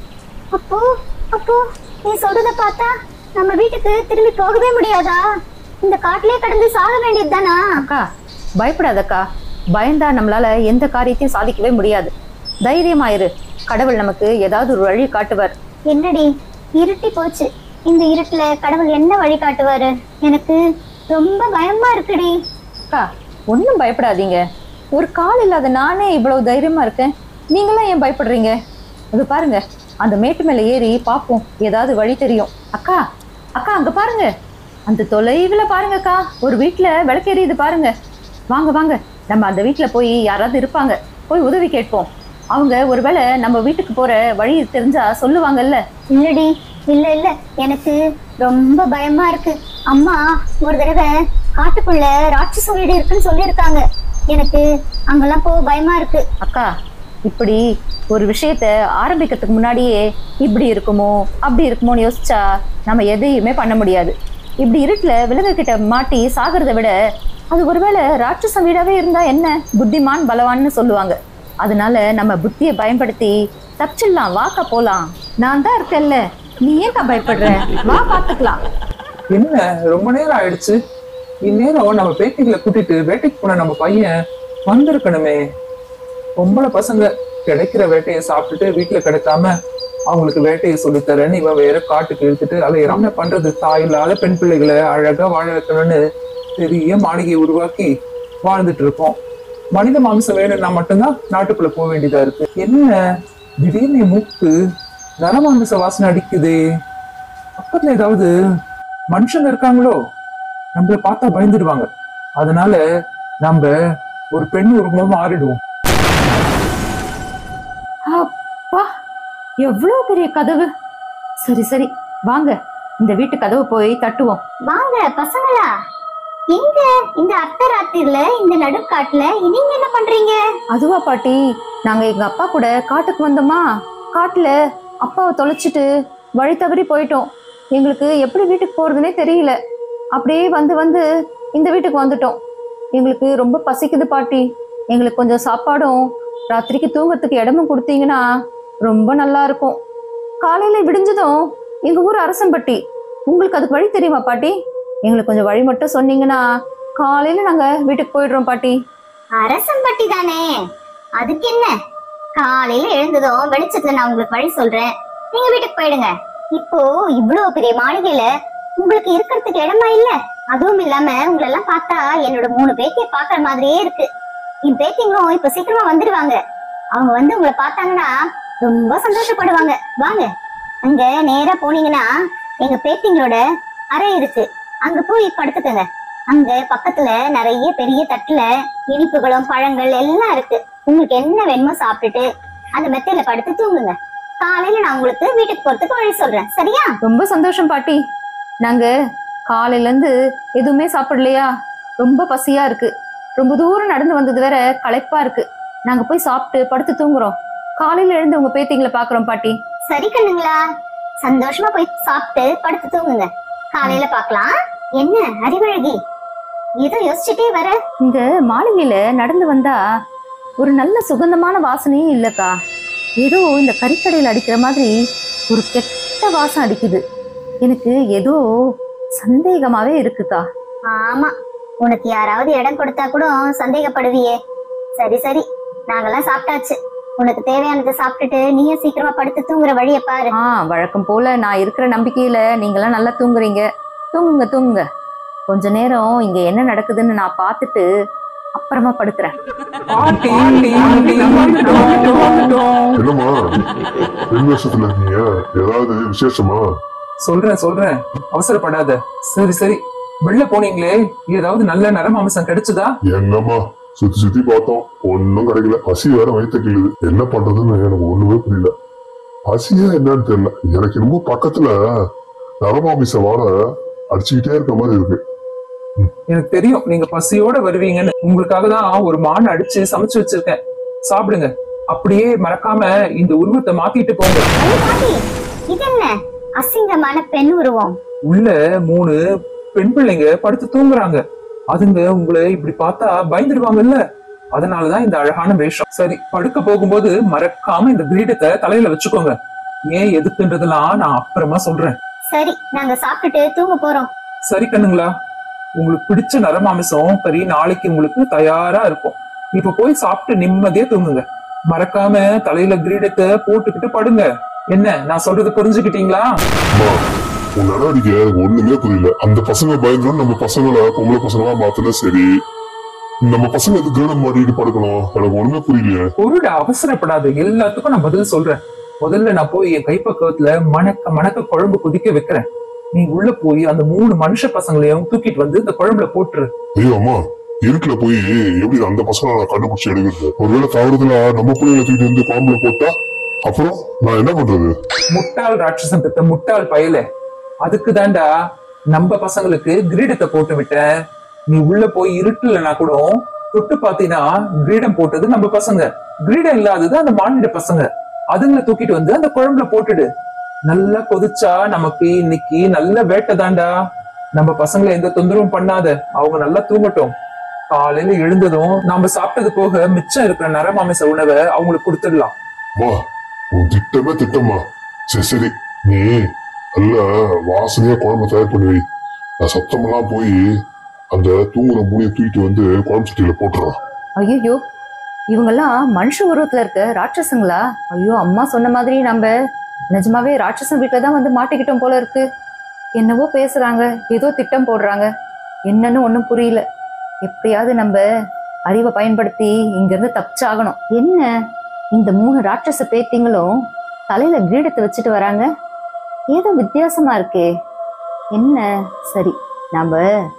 அப்போ அப்போ நீ சொல்றத பார்த்தா நம்ம வீட்டுக்கு திரும்பி போகவே முடியாதா இந்த காட்டிலே கடந்து சாக வேண்டியது தானா அக்கா பயப்படாதக்கா பயந்தா நம்மளால எந்த காரியத்தையும் சாதிக்கவே முடியாது தைரியமாயிரு கடவுள் நமக்கு ஏதாவது ஒரு வழி காட்டுவார் என்னடி இருட்டி போச்சு இந்த இருட்டுல கடவுள் என்ன வழி காட்டுவாரு எனக்கு ரொம்ப பயமா இருக்குடி அக்கா ஒன்றும் பயப்படாதீங்க ஒரு கால் இல்லாத நானே இவ்வளவு தைரியமா இருக்கேன் நீங்களாம் ஏன் பயப்படுறீங்க அது பாருங்க அந்த மேட்டு மேலே ஏறி பார்ப்போம் ஏதாவது வழி தெரியும் அக்கா அக்கா அங்க பாருங்க அந்த தொலைவில் பாருங்கக்கா ஒரு வீட்டில் விளக்கு எரியுது பாருங்க வாங்க வாங்க நம்ம அந்த வீட்டில் போய் யாராவது இருப்பாங்க போய் உதவி கேட்போம் அவங்க ஒருவேளை நம்ம வீட்டுக்கு போற வழி தெரிஞ்சா சொல்லுவாங்கல்ல இல்லடி இல்ல இல்ல எனக்கு ரொம்ப பயமா இருக்கு அம்மா ஒரு தடவை காட்டுக்குள்ள ராட்சச வீடு இருக்குன்னு சொல்லியிருக்காங்க எனக்கு அங்கெல்லாம் போக பயமா இருக்கு அக்கா இப்படி ஒரு விஷயத்த ஆரம்பிக்கிறதுக்கு முன்னாடியே இப்படி இருக்குமோ அப்படி இருக்குமோன்னு யோசிச்சா நம்ம எதையுமே பண்ண முடியாது இப்படி இருட்டில் விலங்கு கிட்ட மாட்டி சாகிறத விட அது ஒருவேளை ராட்சச வீடாவே இருந்தா என்ன புத்திமான் பலவான்னு சொல்லுவாங்க அதனால நம்ம புத்தியை பயன்படுத்தி தப்பிச்சிடலாம் வாக்க போலாம் நான் தான் இருக்கேன்ல நீ ஏன்க்கா பயப்படுற வா பார்த்துக்கலாம் என்ன ரொம்ப நேரம் ஆயிடுச்சு இந்நேரம் நம்ம பேத்திகளை கூட்டிட்டு வேட்டைக்கு போன நம்ம பையன் வந்திருக்கணுமே பொம்பளை பசங்க கிடைக்கிற வேட்டையை சாப்பிட்டுட்டு வீட்டுல கிடைக்காம அவங்களுக்கு வேட்டையை சொல்லித்தரேன்னு இவன் வேற காட்டுக்கு இழுத்துட்டு அலையிறான் என்ன பண்றது தாய் இல்லாத பெண் பிள்ளைகளை அழகா வாழ வைக்கணும்னு பெரிய மாளிகையை உருவாக்கி வாழ்ந்துட்டு இருக்கோம் மனித மாம்சம் வேணும்னா மட்டும்தான் நாட்டுக்குள்ள போக வேண்டியதா இருக்கு என்ன திடீர்னு என் மூக்கு நரமாமிச வாசனை அடிக்குதே பக்கத்துல ஏதாவது மனுஷங்க இருக்காங்களோ நம்மள பார்த்தா பயந்துடுவாங்க அதனால நம்ம ஒரு பெண் உருவமா மாறிடுவோம் அப்பா எவ்வளோ பெரிய கதவு சரி சரி வாங்க இந்த வீட்டு கதவு போய் தட்டுவோம் வாங்க பசங்களா எங்க இந்த அர்த்தராத்திரில இந்த நடுக்காட்டுல நீங்க என்ன பண்றீங்க அதுவா பாட்டி நாங்க எங்க அப்பா கூட காட்டுக்கு வந்தோமா காட்டுல அப்பாவை தொலைச்சிட்டு வழி தவறி போயிட்டோம் எங்களுக்கு எப்படி வீட்டுக்கு போறதுனே தெரியல அப்படியே வந்து வந்து இந்த வீட்டுக்கு வந்துட்டோம் எங்களுக்கு ரொம்ப பசிக்குது பாட்டி எங்களுக்கு கொஞ்சம் சாப்பாடும் ராத்திரிக்கு தூங்கறதுக்கு இடமும் கொடுத்தீங்கன்னா ரொம்ப நல்லா இருக்கும் காலையில விடிஞ்சதும் எங்க ஊர் அரசம்பட்டி உங்களுக்கு அதுக்கு வழி தெரியுமா பாட்டி எங்களுக்கு கொஞ்சம் வழி மட்டும் சொன்னீங்கன்னா காலையில நாங்க வீட்டுக்கு போயிடுறோம் பாட்டி அரசம்பட்டி தானே அதுக்கு என்ன காலையில எழுந்ததும் வெளிச்சத்துல நான் உங்களுக்கு வழி சொல்றேன் நீங்க வீட்டுக்கு போயிடுங்க இப்போ இவ்வளவு பெரிய மாளிகையில உங்களுக்கு இருக்கிறதுக்கு இடமா இல்ல அதுவும் இல்லாம உங்களை எல்லாம் பார்த்தா என்னோட மூணு பேத்திய பாக்குற மாதிரியே இருக்கு என் பேத்திங்களும் இப்ப சீக்கிரமா வந்துடுவாங்க அவங்க வந்து உங்களை பார்த்தாங்கன்னா ரொம்ப சந்தோஷப்படுவாங்க வாங்க அங்க நேரா போனீங்கன்னா எங்க பேத்திங்களோட அறை இருக்கு அங்க போய் படுத்துக்கங்க அங்க பக்கத்துல நிறைய பெரிய தட்டுல இனிப்புகளும் பழங்கள் எல்லாம் இருக்கு உங்களுக்கு என்ன வேணுமோ சாப்பிட்டுட்டு அந்த மெத்தையில படுத்து தூங்குங்க காலையில நான் உங்களுக்கு வீட்டுக்கு போறதுக்கு வழி சொல்றேன் சரியா ரொம்ப சந்தோஷம் பாட்டி நாங்க காலையில இருந்து எதுவுமே சாப்பிடலையா ரொம்ப பசியா இருக்கு ரொம்ப தூரம் நடந்து வந்தது வேற களைப்பா இருக்கு நாங்க போய் சாப்பிட்டு படுத்து தூங்குறோம் காலையில எழுந்து உங்க பேத்திங்களை பாக்குறோம் பாட்டி சரி கண்ணுங்களா சந்தோஷமா போய் சாப்பிட்டு படுத்து தூங்குங்க காலையில பார்க்கலாம் என்ன அறிவழகி ஏதோ யோசிச்சுட்டே வர இந்த மாளிகையில நடந்து வந்தா ஒரு நல்ல சுகந்தமான வாசனையே இல்லக்கா ஏதோ இந்த கறிக்கடையில் அடிக்கிற மாதிரி ஒரு கெட்ட வாசம் அடிக்குது எனக்கு ஏதோ சந்தேகமாவே இருக்குக்கா ஆமா உனக்கு யாராவது இடம் கொடுத்தா கூட சந்தேகப்படுவியே சரி சரி நாங்கெல்லாம் சாப்பிட்டாச்சு உனக்கு தேவையானதை சாப்பிட்டுட்டு நீயும் சீக்கிரமா படுத்து தூங்குற வழிய பாரு ஆ வழக்கம் போல நான் இருக்கிற நம்பிக்கையில நீங்களாம் நல்லா தூங்குறீங்க தூங்குங்க தூங்குங்க கொஞ்ச நேரம் இங்க என்ன நடக்குதுன்னு நான் பார்த்துட்டு அப்புறமா படுக்கிறேன் பாட்டி, பாட்டி, வந்துட்டோம், வந்துட்டோம். என்னம்மா ரெண்டு வருஷத்துல இருக்கீங்க ஏதாவது விசேஷமா சொல்றேன் சொல்றேன் அவசரப்படாத சரி சரி வெளில போனீங்களே ஏதாவது நல்ல நரமாமிசம் கிடைச்சதா எங்கம்மா சுத்தி சுத்தி பார்த்தோம் ஒன்னும் கிடைக்கல பசி வேற வயிற்று கிள்ளுது என்ன பண்றதுன்னு எனக்கு ஒண்ணுமே புரியல பசியா என்னன்னு தெரியல எனக்கு என்னமோ பக்கத்துல நரமாமிச வாட அடிச்சுக்கிட்டே இருக்க மாதிரி இருக்கு எனக்கு தெரியும் நீங்க பசியோட வருவீங்கன்னு உங்களுக்காக தான் ஒரு மான் அடிச்சு சமைச்சு வச்சிருக்கேன் சாப்பிடுங்க அப்படியே மறக்காம இந்த உருவத்தை மாத்திட்டு போங்க ஐயோ, பாட்டி இது என்ன அசிங்கமான பெண் உருவம் உள்ள மூணு பெண் பிள்ளைங்க படுத்து தூங்குறாங்க அதுங்க உங்களை இப்படி பார்த்தா பயந்துடுவாங்கல்ல அதனாலதான் இந்த அழகான வேஷம் சரி படுக்க போகும்போது மறக்காம இந்த கிரீடத்தை தலையில வச்சுக்கோங்க ஏன் எதுக்குன்றதெல்லாம் நான் அப்புறமா சொல்றேன் சரி நாங்க சாப்பிட்டுட்டு தூங்க போறோம் சரி கண்ணுங்களா உங்களுக்கு பிடிச்ச நரமாமிசம் கறி நாளைக்கு உங்களுக்கு தயாரா இருக்கும் இப்ப போய் சாப்பிட்டு நிம்மதியா தூங்குங்க மறக்காம தலையில கிரீடத்தை போட்டுக்கிட்டு படுங்க என்ன நான் சொல்றது புரிஞ்சுக்கிட்டீங்களா அம்மா உன் நடவடிக்கை எனக்கு ஒண்ணுமே புரியல அந்த பசங்க பயந்துடும் நம்ம பசங்களை பொம்பளை பசங்களா மாத்தினா சரி நம்ம பசங்க எதுக்கு கிரீடம் மாட்டிட்டு படுக்கணும் எனக்கு ஒண்ணுமே புரியலையே பொருளை அவசரப்படாத எல்லாத்துக்கும் நான் பதில் சொல்றேன் முதல்ல நான் போய் என் கைப்பக்குவத்துல மணக்க மணக்க குழம்பு கொதிக்க வைக்கிறேன் நீ உள்ள போய் அந்த மூணு மனுஷ பசங்களையும் தூக்கிட்டு வந்து இந்த குழம்புல போட்டுரு ஐயோ அம்மா இருட்டுல போய் எப்படி அந்த பசங்களை நான் கண்டுபிடிச்சு எடுக்கிறது ஒருவேளை தவறுதலா நம்ம பிள்ளைங்களை தூக்கிட்டு வந்து குழம்புல போட்டா அப்புறம் நான் என்ன பண்றது முட்டாள் ராட்சசன் பெத்த முட்டாள் பயல அதுக்கு தாண்டா நம்ம பசங்களுக்கு கிரீடத்தை போட்டு விட்டேன் நீ உள்ள போய் இருட்டுலனா கூட தொட்டு பாத்தீங்கன்னா கிரீடம் போட்டது நம்ம பசங்க கிரீடம் இல்லாதது அந்த மாநில பசங்க அதுங்களை தூக்கிட்டு வந்து அந்த குழம்புல போட்டுடு நல்லா கொதிச்சா நமக்கு இன்னைக்கு நல்ல வேட்டை தாண்டா நம்ம பசங்களை எந்த தொந்தரவும் பண்ணாத அவங்க நல்லா தூங்கட்டும் காலையில எழுந்ததும் நாம சாப்பிட்டது போக மிச்சம் இருக்கிற நரமாமிச உணவை அவங்களுக்கு கொடுத்துடலாம் அம்மா உன் திட்டமே திட்டம்மா சரி சரி நீ நல்ல வாசனையா குழம்பு தயார் பண்ணி வை நான் சத்தமெல்லாம் போய் அந்த தூங்குற மூணியை தூக்கிட்டு வந்து குழம்பு சட்டியில போட்டுறான் ஐயோ இவங்கெல்லாம் மனுஷ உருவத்துல இருக்க ராட்சசங்களா ஐயோ அம்மா சொன்ன மாதிரி நம்ம நிஜமாவே ராட்சசன் வீட்டில் தான் வந்து மாட்டிக்கிட்டோம் போல இருக்கு என்னவோ பேசுறாங்க ஏதோ திட்டம் போடுறாங்க என்னன்னு ஒன்றும் புரியல எப்படியாவது நம்ம அறிவை பயன்படுத்தி இங்கிருந்து தப்பிச்சாகணும் என்ன இந்த மூணு ராட்சச பேத்திங்களும் தலையில கிரீடத்தை வச்சுட்டு வராங்க ஏதோ வித்தியாசமா இருக்கே என்ன சரி நம்ம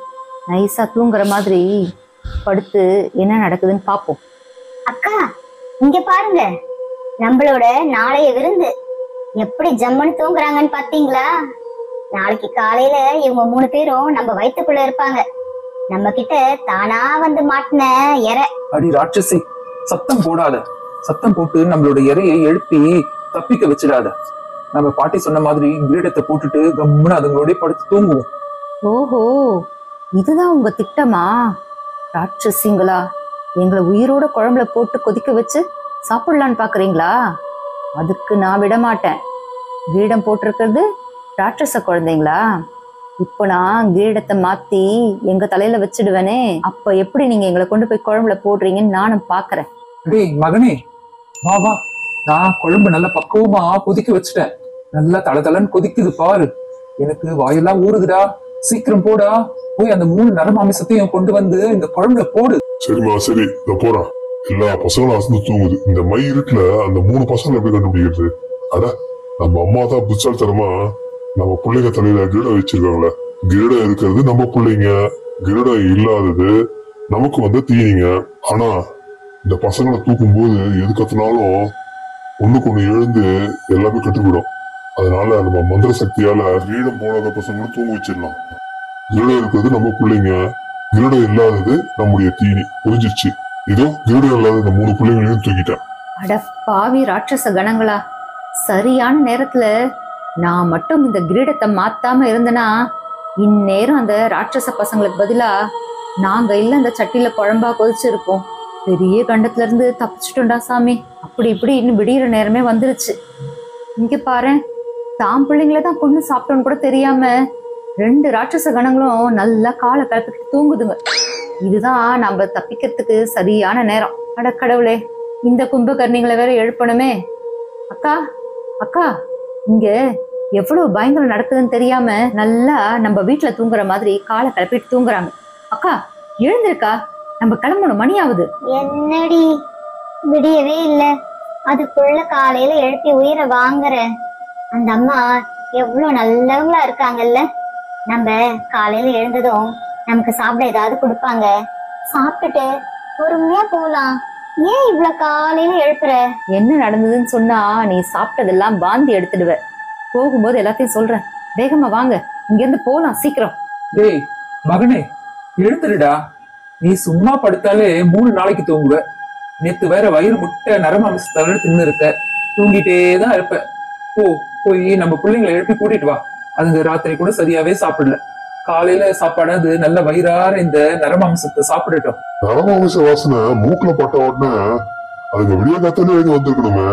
நைஸா தூங்குற மாதிரி படுத்து என்ன நடக்குதுன்னு பார்ப்போம் அக்கா இங்க பாருங்க நம்மளோட நாளைய விருந்து எப்படி ஜம்முன்னு தூங்குறாங்கன்னு பாத்தீங்களா நாளைக்கு காலையில இவங்க மூணு பேரும் நம்ம வயித்துக்குள்ள இருப்பாங்க நம்ம கிட்ட தானா வந்து மாட்டின எற அடி ராட்சசி சத்தம் போடாத சத்தம் போட்டு நம்மளோட இறையை எழுப்பி தப்பிக்க வச்சிடாத நம்ம பாட்டி சொன்ன மாதிரி கிரீடத்தை போட்டுட்டு கம்முன்னு அதுங்களோடய படுத்து தூங்குவோம் ஓஹோ இதுதான் உங்க திட்டமா ராட்சசிங்களா எங்களை உயிரோட குழம்புல போட்டு கொதிக்க வச்சு சாப்பிடலான்னு பாக்குறீங்களா அதுக்கு நான் விட மாட்டேன் கிரீடம் போட்டிருக்கிறது ராட்சச குழந்தைங்களா இப்போ நான் கிரீடத்தை மாத்தி எங்க தலையில வச்சிடுவேனே அப்ப எப்படி நீங்க எங்களை கொண்டு போய் குழம்புல போடுறீங்கன்னு நானும் பாக்குறேன் டேய் மகனே வா வா நான் குழம்பு நல்லா பக்குவமா கொதிக்க வச்சுட்டேன் நல்லா தளதளன்னு கொதிக்குது பாரு எனக்கு வாயெல்லாம் ஊறுதுடா சீக்கிரம் போடா போய் அந்த மூணு நரமாமிசத்தையும் கொண்டு வந்து இந்த குழம்புல போடு சரிம்மா சரி இந்த போறேன் எல்லா பசங்களும் அசந்து தூங்குது இந்த மை இருக்குல அந்த மூணு பசங்களை எப்படி கண்டுபிடிக்கிறது அட நம்ம அம்மா தான் புத்தால்தனமா நம்ம பிள்ளைங்க தலையில கிரீடம் வச்சிருக்காங்களே கிரீடம் இருக்கிறது நம்ம பிள்ளைங்க கிரீடம் இல்லாதது நமக்கு வந்து தீனிங்க ஆனா இந்த பசங்களை தூக்கும் போது எது கத்துனாலும் ஒண்ணுக்கு ஒண்ணு எழுந்து எல்லாமே கட்டுவிடும் அதனால நம்ம மந்திர சக்தியால கிரீடம் போடாத பசங்களும் தூங்க வச்சிடலாம் கிரீடம் இருக்கிறது நம்ம பிள்ளைங்க கிரீடம் இல்லாதது நம்முடைய தீனி புரிஞ்சிருச்சு இதோ கிரீடம் இல்லாத இந்த மூணு பிள்ளைங்களையும் தூக்கிட்டேன் அட பாவி ராட்சச கணங்களா சரியான நேரத்துல நான் மட்டும் இந்த கிரீடத்தை மாத்தாம இருந்தேனா இந்நேரம் அந்த ராட்சச பசங்களுக்கு பதிலா நாங்க இல்ல அந்த சட்டியில குழம்பா கொதிச்சிருப்போம் பெரிய கண்டத்துல இருந்து தப்பிச்சிட்டோம்டா சாமி அப்படி இப்படி இன்னும் விடியிற நேரமே வந்துருச்சு இங்க பாரு தாம் பிள்ளைங்கள தான் கொண்டு சாப்பிட்டோன்னு கூட தெரியாம ரெண்டு ராட்சச கணங்களும் நல்லா காலை கலப்பிட்டு தூங்குதுங்க இதுதான் நம்ம தப்பிக்கிறதுக்கு சரியான நேரம் அட கடவுளே இந்த கும்பகர்ணிகளை வேற எழுப்பணுமே அக்கா அக்கா இங்க எவ்வளவு பயங்கரம் நடக்குதுன்னு தெரியாம நல்லா நம்ம வீட்டுல தூங்குற மாதிரி காலை கிளப்பிட்டு தூங்குறாங்க அக்கா எழுந்திருக்கா நம்ம கிளம்பணும் மணி ஆகுது என்னடி விடியவே இல்ல அதுக்குள்ள காலையில எழுப்பி உயிரை வாங்குற அந்த அம்மா எவ்வளவு நல்லவங்களா இருக்காங்கல்ல நம்ம காலையில எழுந்ததும் நமக்கு சாப்பிட ஏதாவது கொடுப்பாங்க சாப்பிட்டுட்டு பொறுமையா போலாம் ஏன் இவ்வளவு காலையில எழுப்புற என்ன நடந்ததுன்னு சொன்னா நீ சாப்பிட்டதெல்லாம் வாந்தி எடுத்துடுவ போகும்போது எல்லாத்தையும் சொல்றேன் வேகமா வாங்க இங்க இருந்து போலாம் சீக்கிரம் டேய் மகனே எழுந்துடுடா நீ சும்மா படுத்தாலே மூணு நாளைக்கு தூங்குவ நேத்து வேற வயிறு முட்டை நரமாமிசத்தோட தின்னு இருக்க தூங்கிட்டே தான் இருப்ப போ போய் நம்ம பிள்ளைங்களை எழுப்பி கூட்டிட்டு வா அதுங்க ராத்திரி கூட சரியாவே சாப்பிடல காலையில சாப்பாடு அது நல்ல வயிறார இந்த நரமாமிசத்தை சாப்பிடட்டும் நரமாமிச வாசனை மூக்குல பட்ட உடனே அதுங்க விடிய காத்தாலே எழுதி வந்திருக்கணுமே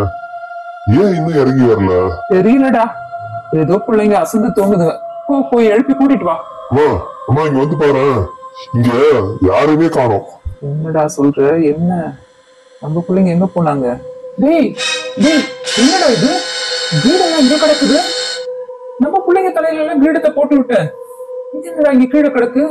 ஏன் இன்னும் இறங்கி வரல தெரியலடா ஏதோ பிள்ளைங்க அசந்து தூங்குதுங்க போ போய் எழுப்பி கூட்டிட்டு வா அம்மா அம்மா இங்க வந்து பாரு இங்க யாருமே காணோம் என்னடா சொல்ற என்ன நம்ம பிள்ளைங்க எங்க போனாங்க டேய் டேய் என்னடா இது கிரீடெல்லாம் இங்க கிடக்குது நம்ம பிள்ளைங்க தலையில எல்லாம் கிரீடத்தை போட்டு விட்டேன் இது என்னடா இங்க கீழே கிடக்கு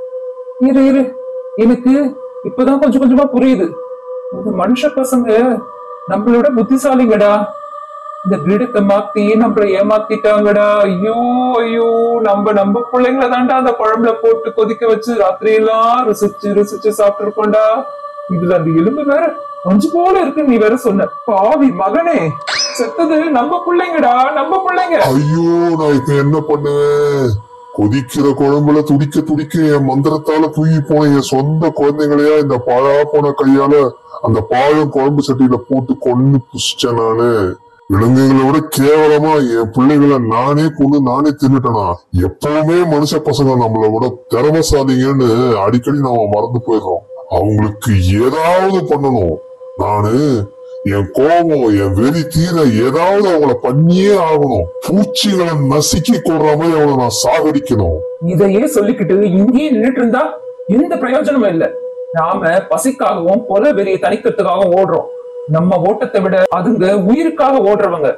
இரு இரு எனக்கு இப்பதான் கொஞ்சம் கொஞ்சமா புரியுது இந்த மனுஷ பசங்க நம்மளோட புத்திசாலிங்கடா இந்த கிரீடத்தை மாத்தி நம்மள ஏமாத்திட்டாங்கடா ஐயோ ஐயோ நம்ம நம்ம பிள்ளைங்கள தாண்டா அந்த குழம்புல போட்டு கொதிக்க வச்சு ராத்திரி எல்லாம் ருசிச்சு ருசிச்சு சாப்பிட்டு இருக்கோம்டா இதுல அந்த எலும்பு வேற கொஞ்சம் போல இருக்கு நீ வேற சொன்ன பாவி மகனே செத்தது நம்ம பிள்ளைங்கடா நம்ம பிள்ளைங்க ஐயோ நான் இப்ப என்ன பண்ணுவேன் கொதிக்கிற குழம்புல துடிக்க துடிக்க என் மந்திரத்தால தூக்கி போன என் சொந்த குழந்தைங்களையா இந்த பாழா போன கையால அந்த பாழம் குழம்பு சட்டியில போட்டு கொன்னு புசிச்சேன் நானு விலங்குகளை விட கேவலமா என் பிள்ளைகளை நானே கொண்டு நானே தின்னுட்டேனா எப்பவுமே மனுஷ பசங்க நம்மளை விட திறமசாலிங்கன்னு அடிக்கடி நாம மறந்து போயிடுறோம் அவங்களுக்கு ஏதாவது பண்ணணும் நானு என் கோபம் என் வெறி தீர ஏதாவது அவங்கள பண்ணியே ஆகணும் பூச்சிகளை நசுக்கி கொள்ற மாதிரி அவங்கள நான் சாகடிக்கணும் இதையே சொல்லிக்கிட்டு இங்கேயே நின்னுட்டு இருந்தா எந்த பிரயோஜனமும் இல்ல நாம பசிக்காகவும் கொலை வெறியை தணிக்கிறதுக்காகவும் ஓடுறோம் நம்ம ஓட்டத்தை விட அதுங்க உயிருக்காக ஓடுறவங்க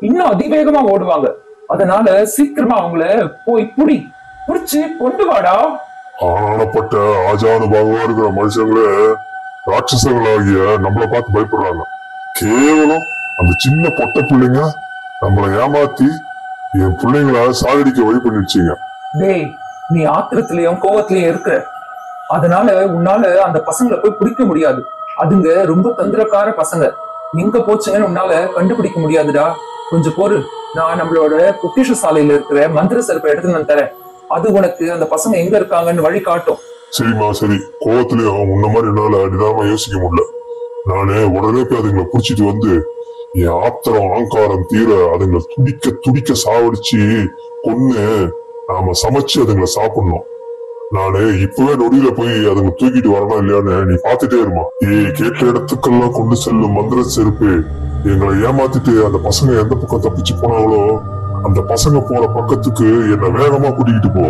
இன்னும் அதிவேகமா ஓடுவாங்க அதனால சீக்கிரமா அவங்கள போய் புடி புடிச்சு கொண்டு வாடா ஆனானப்பட்ட ஆஜானுபாகமா இருக்கிற மனுஷங்களே ராட்சசங்களாகிய நம்மளை பார்த்து பயப்படுறாங்க கேவலம் அந்த சின்ன பொட்ட பிள்ளைங்க நம்மளை ஏமாத்தி என் பிள்ளைங்கள சாகடிக்க வழி பண்ணிடுச்சீங்க டேய் நீ ஆத்திரத்திலயும் கோவத்திலயும் இருக்கிற அதனால உன்னால அந்த பசங்களை போய் பிடிக்க முடியாது அதுங்க ரொம்ப தந்திரக்கார பசங்க எங்க போச்சுங்கன்னு உன்னால கண்டுபிடிக்க முடியாதுடா கொஞ்சம் பொறு நான் நம்மளோட பொக்கிஷ சாலையில இருக்கிற மந்திர செருப்பை எடுத்து நான் தரேன் அது உனக்கு அந்த பசங்க எங்க இருக்காங்கன்னு வழி காட்டும் சரிம்மா சரி கோவத்திலயும் உன்ன மாதிரி என்னால நிதானமா யோசிக்க முடியல நானு உடனே போய் அதுங்களை புடிச்சிட்டு வந்து என் ஆத்திரம் ஆங்காரம் தீர அதுங்களை துடிக்க துடிக்க சாவடிச்சு கொன்னு நாம சமைச்சு அதுங்களை சாப்பிடணும் நானு இப்பவே நொடியில போய் அதுங்களை தூக்கிட்டு வரணும் இல்லையான்னு நீ பாத்துட்டே இருமா ஏய் கேட்ட இடத்துக்கெல்லாம் கொண்டு செல்லும் மந்திர செருப்பு எங்களை ஏமாத்திட்டு அந்த பசங்க எந்த பக்கம் தப்பிச்சு போனாங்களோ அந்த பசங்க போற பக்கத்துக்கு என்ன வேகமா கூட்டிக்கிட்டு போ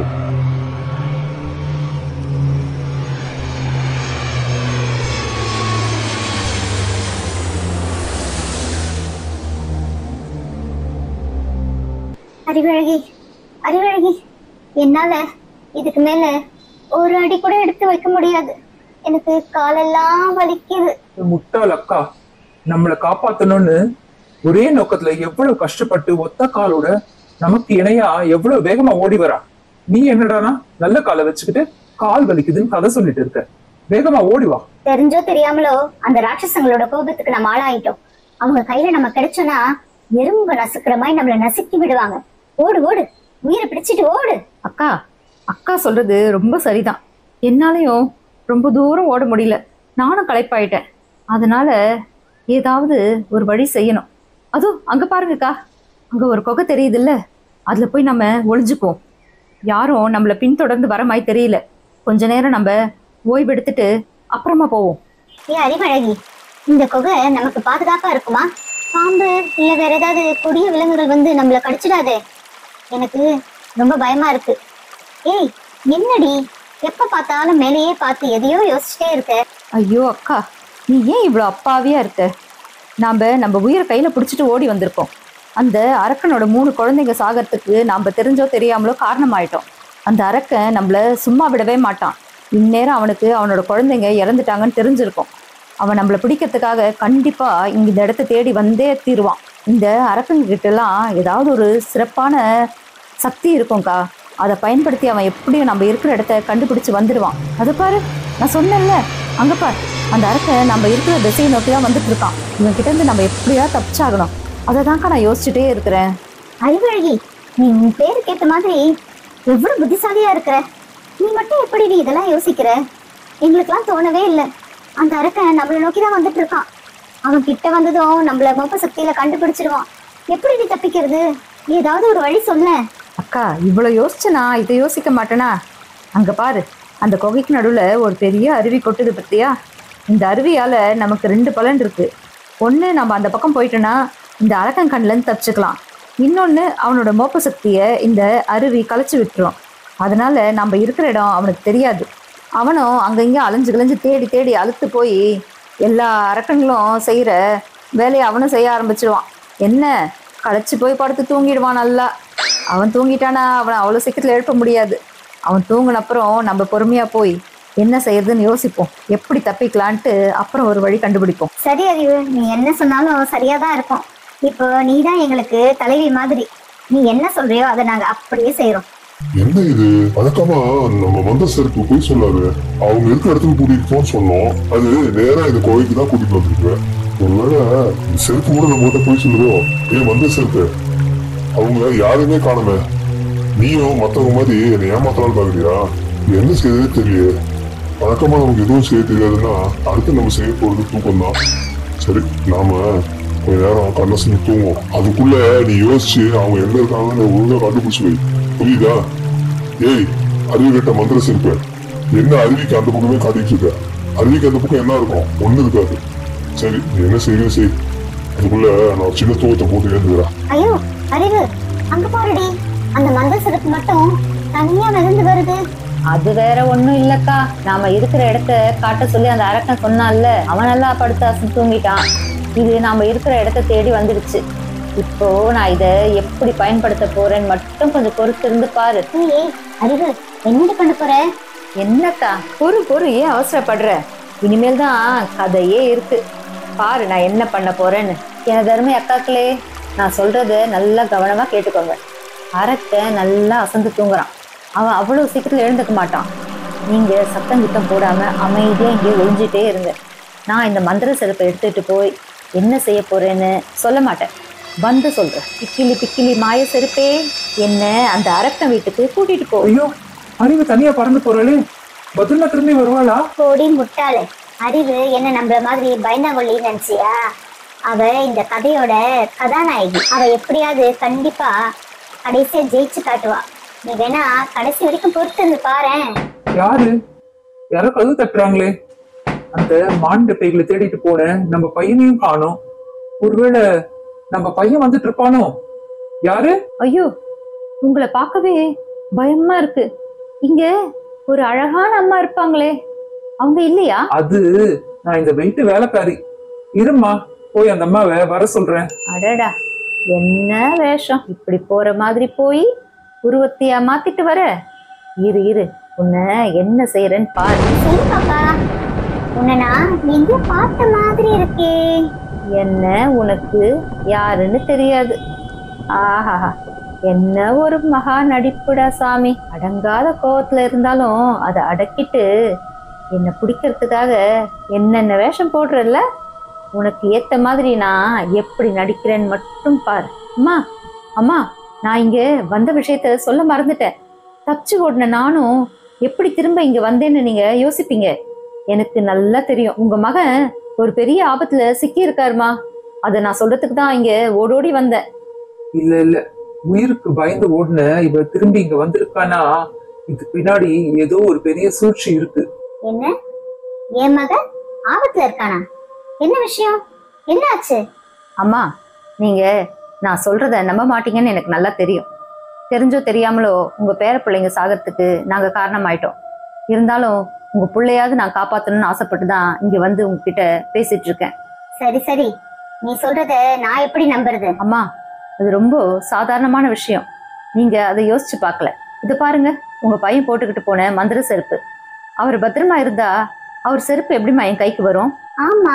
அறிவழகி அறிவழகி என்னால இதுக்கு மேல ஒரு அடி கூட எடுத்து வைக்க முடியாது எனக்கு காலெல்லாம் வலிக்குது முட்டாள் அக்கா நம்மளை காப்பாத்தணும்னு ஒரே நோக்கத்துல எவ்வளவு கஷ்டப்பட்டு ஒத்த காலோட நமக்கு இணையா எவ்வளவு வேகமா ஓடி வரா நீ என்னடானா நல்ல காலை வச்சுக்கிட்டு கால் வலிக்குதுன்னு கதை சொல்லிட்டு இருக்க வேகமா ஓடி வா தெரிஞ்சோ தெரியாமலோ அந்த ராட்சசங்களோட கோபத்துக்கு நம்ம ஆளாயிட்டோம் அவங்க கையில நம்ம கிடைச்சோன்னா எறும்பு நசுக்கிற மாதிரி நம்மள நசுக்கி விடுவாங்க ஓடு ஓடு உயிரை பிடிச்சிட்டு ஓடு அக்கா அக்கா சொல்றது ரொம்ப சரிதான் என்னாலையும் ரொம்ப தூரம் ஓட முடியல நானும் களைப்பாயிட்டேன் அதனால ஏதாவது ஒரு வழி செய்யணும் அதுவும் அங்க பாருங்கக்கா அங்க ஒரு குகை தெரியுதுல்ல அதுல போய் நம்ம ஒளிஞ்சுக்குவோம் யாரும் நம்மளை பின்தொடர்ந்து வர மாதிரி தெரியல கொஞ்ச நேரம் நம்ம ஓய்வு எடுத்துட்டு அப்புறமா போவோம் ஏ அறிவழகி இந்த குகை நமக்கு பாதுகாப்பா இருக்குமா பாம்பு இல்ல வேற ஏதாவது கொடிய விலங்குகள் வந்து நம்மள கடிச்சிடாதே எனக்கு ரொம்ப பயமா இருக்கு ஏய் என்னடி எப்ப பார்த்தாலும் மேலேயே பார்த்து எதையோ யோசிச்சுட்டே இருக்க ஐயோ அக்கா நீ ஏன் இவ்வளோ அப்பாவியா இருக்க நாம் நம்ம உயிரை கையில் பிடிச்சிட்டு ஓடி வந்திருக்கோம் அந்த அரக்கனோட மூணு குழந்தைங்க சாகிறதுக்கு நாம் தெரிஞ்சோ தெரியாமலோ காரணமாயிட்டோம் அந்த அரக்கன் நம்மளை சும்மா விடவே மாட்டான் இந்நேரம் அவனுக்கு அவனோட குழந்தைங்க இறந்துட்டாங்கன்னு தெரிஞ்சிருக்கும் அவன் நம்மளை பிடிக்கிறதுக்காக கண்டிப்பாக இங்க இந்த இடத்த தேடி வந்தே தீருவான் இந்த அரக்கங்க கிட்டலாம் ஏதாவது ஒரு சிறப்பான சக்தி இருக்கும்க்கா அதை பயன்படுத்தி அவன் எப்படியும் நம்ம இருக்கிற இடத்த கண்டுபிடிச்சு வந்துடுவான் அது பாரு நான் சொன்னேன்ல அங்க பார் அந்த அரக்கன் நம்ம இருக்கிற திசையை நோக்கி தான் வந்துட்டு இருக்கான் இவன் கிட்ட இருந்து நம்ம எப்படியா தப்பிச்சாகணும் அதை தான்க்கா நான் யோசிச்சுட்டே இருக்கிறேன் அறிவழகி நீ உன் பேருக்கு ஏத்த மாதிரி எவ்வளவு புத்திசாலியா இருக்கிற நீ மட்டும் எப்படி நீ இதெல்லாம் யோசிக்கிற எங்களுக்கெல்லாம் தோணவே இல்லை அந்த அரக்கன் நம்மளை நோக்கி தான் வந்துட்டு இருக்கான் அவன் கிட்ட வந்ததும் நம்மள மோப்ப சக்தியில கண்டுபிடிச்சிடுவான் எப்படி நீ தப்பிக்கிறது ஏதாவது ஒரு வழி சொல்ல அக்கா இவ்வளோ யோசிச்சனா இதை யோசிக்க மாட்டேனா அங்க பாரு அந்த குகைக்கு நடுவில் ஒரு பெரிய அருவி கொட்டுது பத்தியா இந்த அருவியால நமக்கு ரெண்டு பலன் இருக்கு ஒன்று நம்ம அந்த பக்கம் போயிட்டோன்னா இந்த அரக்கன் கண்ணிலேருந்து தப்பிச்சுக்கலாம் இன்னொன்று அவனோட மோப்ப சக்தியை இந்த அருவி கலைச்சி விட்டுரும் அதனால நம்ம இருக்கிற இடம் அவனுக்கு தெரியாது அவனும் அங்கங்கே அலைஞ்சு கிளைஞ்சு தேடி தேடி அழுத்து போய் எல்லா அரக்கன்களும் செய்கிற வேலையை அவனும் செய்ய ஆரம்பிச்சிடுவான் என்ன களைச்சு போய் படுத்து தூங்கிடுவான் நல்லா அவன் தூங்கிட்டானா அவனை அவ்வளோ சீக்கிரத்தில் எழுப்ப முடியாது அவன் தூங்கின அப்புறம் நம்ம பொறுமையாக போய் என்ன செய்யறதுன்னு யோசிப்போம் எப்படி தப்பிக்கலான்ட்டு அப்புறம் ஒரு வழி கண்டுபிடிப்போம் சரி அறிவு நீ என்ன சொன்னாலும் சரியா தான் இருக்கும் இப்போ நீ தான் எங்களுக்கு தலைவி மாதிரி நீ என்ன சொல்றியோ அதை நாங்க அப்படியே செய்றோம் என்ன இது வழக்கமா நம்ம வந்த செருப்பு போய் சொல்லாரு அவங்க இருக்கிற இடத்துக்கு கூட்டிட்டு போன்னு சொன்னோம் அது நேரா இந்த கோயிலுக்கு தான் கூட்டிட்டு வந்திருக்கு ஒருவேளை இந்த செருப்பு கூட நம்ம கிட்ட போய் சொல்லுதோ ஏன் வந்த செருப்பு அவங்க யாருமே காணுமே நீயும் மத்தவங்க மாதிரி என்னை ஏமாத்தலாம் பாக்குறியா என்ன செய்யறதே தெரியல வழக்கமா நமக்கு எதுவும் செய்ய தெரியாதுன்னா அடுத்து நம்ம செய்ய போறது தூக்கம் தான் சரி நாம கொஞ்ச நேரம் கண்ணை செஞ்சு தூங்குவோம் அதுக்குள்ள நீ யோசிச்சு அவங்க எங்க இருக்காங்கன்னு ஒழுங்கா கண்டுபிடிச்சு வை புரியுதா ஏய் அருவி கட்ட மந்திர சிரிப்ப என்ன அருவிக்கு அந்த பக்கமே காட்டிட்டு இருக்க அருவிக்கு அந்த பக்கம் என்ன இருக்கும் ஒண்ணு இருக்காது சரி நீ என்ன செய்யணும் செய் அதுக்குள்ள நான் ஒரு சின்ன தூவத்தை போட்டு ஏந்துக்கிறேன் ஐயோ அறிவு அங்க பாருடி அந்த மஞ்சள் சிறப்பு மட்டும் தனியா மிதந்து வருது அது வேற ஒன்றும் இல்லக்கா நாம இருக்கிற இடத்த காட்ட சொல்லி அந்த அரக்கன் சொன்னான்ல அவன் நல்லா படுத்து அசந்து தூங்கிட்டான் இது நாம இருக்கிற இடத்த தேடி வந்துடுச்சு இப்போ நான் இதை எப்படி பயன்படுத்த போறேன்னு மட்டும் கொஞ்சம் பொறுத்து இருந்து பாரு ஏய் அறிவு என்னடி பண்ண போற என்னக்கா பொறு பொறு ஏன் அவசரப்படுற இனிமேல் தான் கதையே இருக்கு பாரு நான் என்ன பண்ண போறேன்னு எனது அருமை அக்காக்களே நான் சொல்றத நல்லா கவனமா கேட்டுக்கோங்க அரக்க நல்லா அசந்து தூங்குறான் அவன் அவ்வளவு சீக்கிரத்துல எழுந்துக்க மாட்டான் நீங்க சத்தம் கித்தம் போடாம அமைதியா இங்கே ஒளிஞ்சிட்டே இருங்க நான் இந்த மந்திர செருப்பை எடுத்துட்டு போய் என்ன செய்ய போறேன்னு சொல்ல மாட்டேன் வந்து சொல்றேன் பிக்கிலி பிக்கிலி மாய செருப்பே என்ன அந்த அரக்கன் வீட்டுக்கு கூட்டிட்டு போ ஐயோ அறிவு தனியா பறந்து போறாளே பத்ரமா திரும்பி வருவாளா கோடி முட்டாளு அறிவு என்ன நம்மள மாதிரி பயந்தாங்கொல்லி நினைச்சியா அவ இந்த கதையோட கதாநாயகி அவ எப்படியாவது கண்டிப்பா கடைசியா ஜெயிச்சு காட்டுவா நீ வேணா கடைசி வரைக்கும் பொறுத்து இருந்து பாரேன் யாரு யாரோ கதவு தட்டுறாங்களே அந்த மாண்ட பேய்களை தேடிட்டு போனேன் நம்ம பையனையும் காணோம் ஒருவேளை நம்ம பையன் வந்துட்டு இருப்பானோ யாரு ஐயோ உங்களை பார்க்கவே பயமா இருக்கு இங்க ஒரு அழகான அம்மா இருப்பாங்களே அவங்க இல்லையா அது நான் இந்த வீட்டு வேலைக்காரி இருமா போய் அந்த அம்மாவை வர சொல்றேன் அடடா என்ன வேஷம் இப்படி போற மாதிரி போய் உருவத்தையா மாத்திட்டு வர இரு இரு உன்னை என்ன செய்யறேன்னு பாரு சரி பாப்பா உன்னை நான் எங்கேயோ பார்த்த மாதிரி இருக்கே என்ன உனக்கு யாருன்னு தெரியாது ஆஹா என்ன ஒரு மகா நடிப்புடா சாமி அடங்காத கோவத்துல இருந்தாலும் அதை அடக்கிட்டு என்னை பிடிக்கிறதுக்காக என்னென்ன வேஷம் போடுறல்ல உனக்கு ஏத்த மாதிரி நான் எப்படி நடிக்கிறேன்னு மட்டும் பாரு அம்மா அம்மா நான் இங்க வந்த விஷயத்த சொல்ல மறந்துட்டேன் தப்பிச்சு ஓடின நானும் எப்படி திரும்ப இங்க வந்தேன்னு நீங்க யோசிப்பீங்க எனக்கு நல்லா தெரியும் உங்க மகன் ஒரு பெரிய ஆபத்துல சிக்கி இருக்காருமா அதை நான் சொல்றதுக்கு தான் இங்க ஓடோடி வந்தேன் இல்ல இல்ல உயிருக்கு பயந்து ஓடுன இவ திரும்பி இங்க வந்திருக்கானா இது பின்னாடி ஏதோ ஒரு பெரிய சூழ்ச்சி இருக்கு என்ன என் மக ஆபத்துல இருக்கானா என்ன விஷயம் என்ன ஆச்சு அம்மா நீங்க நான் சொல்றத நம்ப மாட்டீங்கன்னு எனக்கு நல்லா தெரியும் தெரிஞ்சோ தெரியாமலோ உங்க பேர பிள்ளைங்க சாகிறதுக்கு நாங்க காரணமாயிட்டோம் இருந்தாலும் உங்க பிள்ளையாவது நான் காப்பாத்தணும்னு ஆசைப்பட்டு தான் இங்க வந்து உங்ககிட்ட பேசிட்டு இருக்கேன் சரி சரி நீ சொல்றத நான் எப்படி நம்புறது அம்மா அது ரொம்ப சாதாரணமான விஷயம் நீங்க அதை யோசிச்சு பார்க்கல இது பாருங்க உங்க பையன் போட்டுக்கிட்டு போன மந்திர செருப்பு அவர் பத்திரமா இருந்தா அவர் செருப்பு எப்படிம்மா என் கைக்கு வரும் ஆமா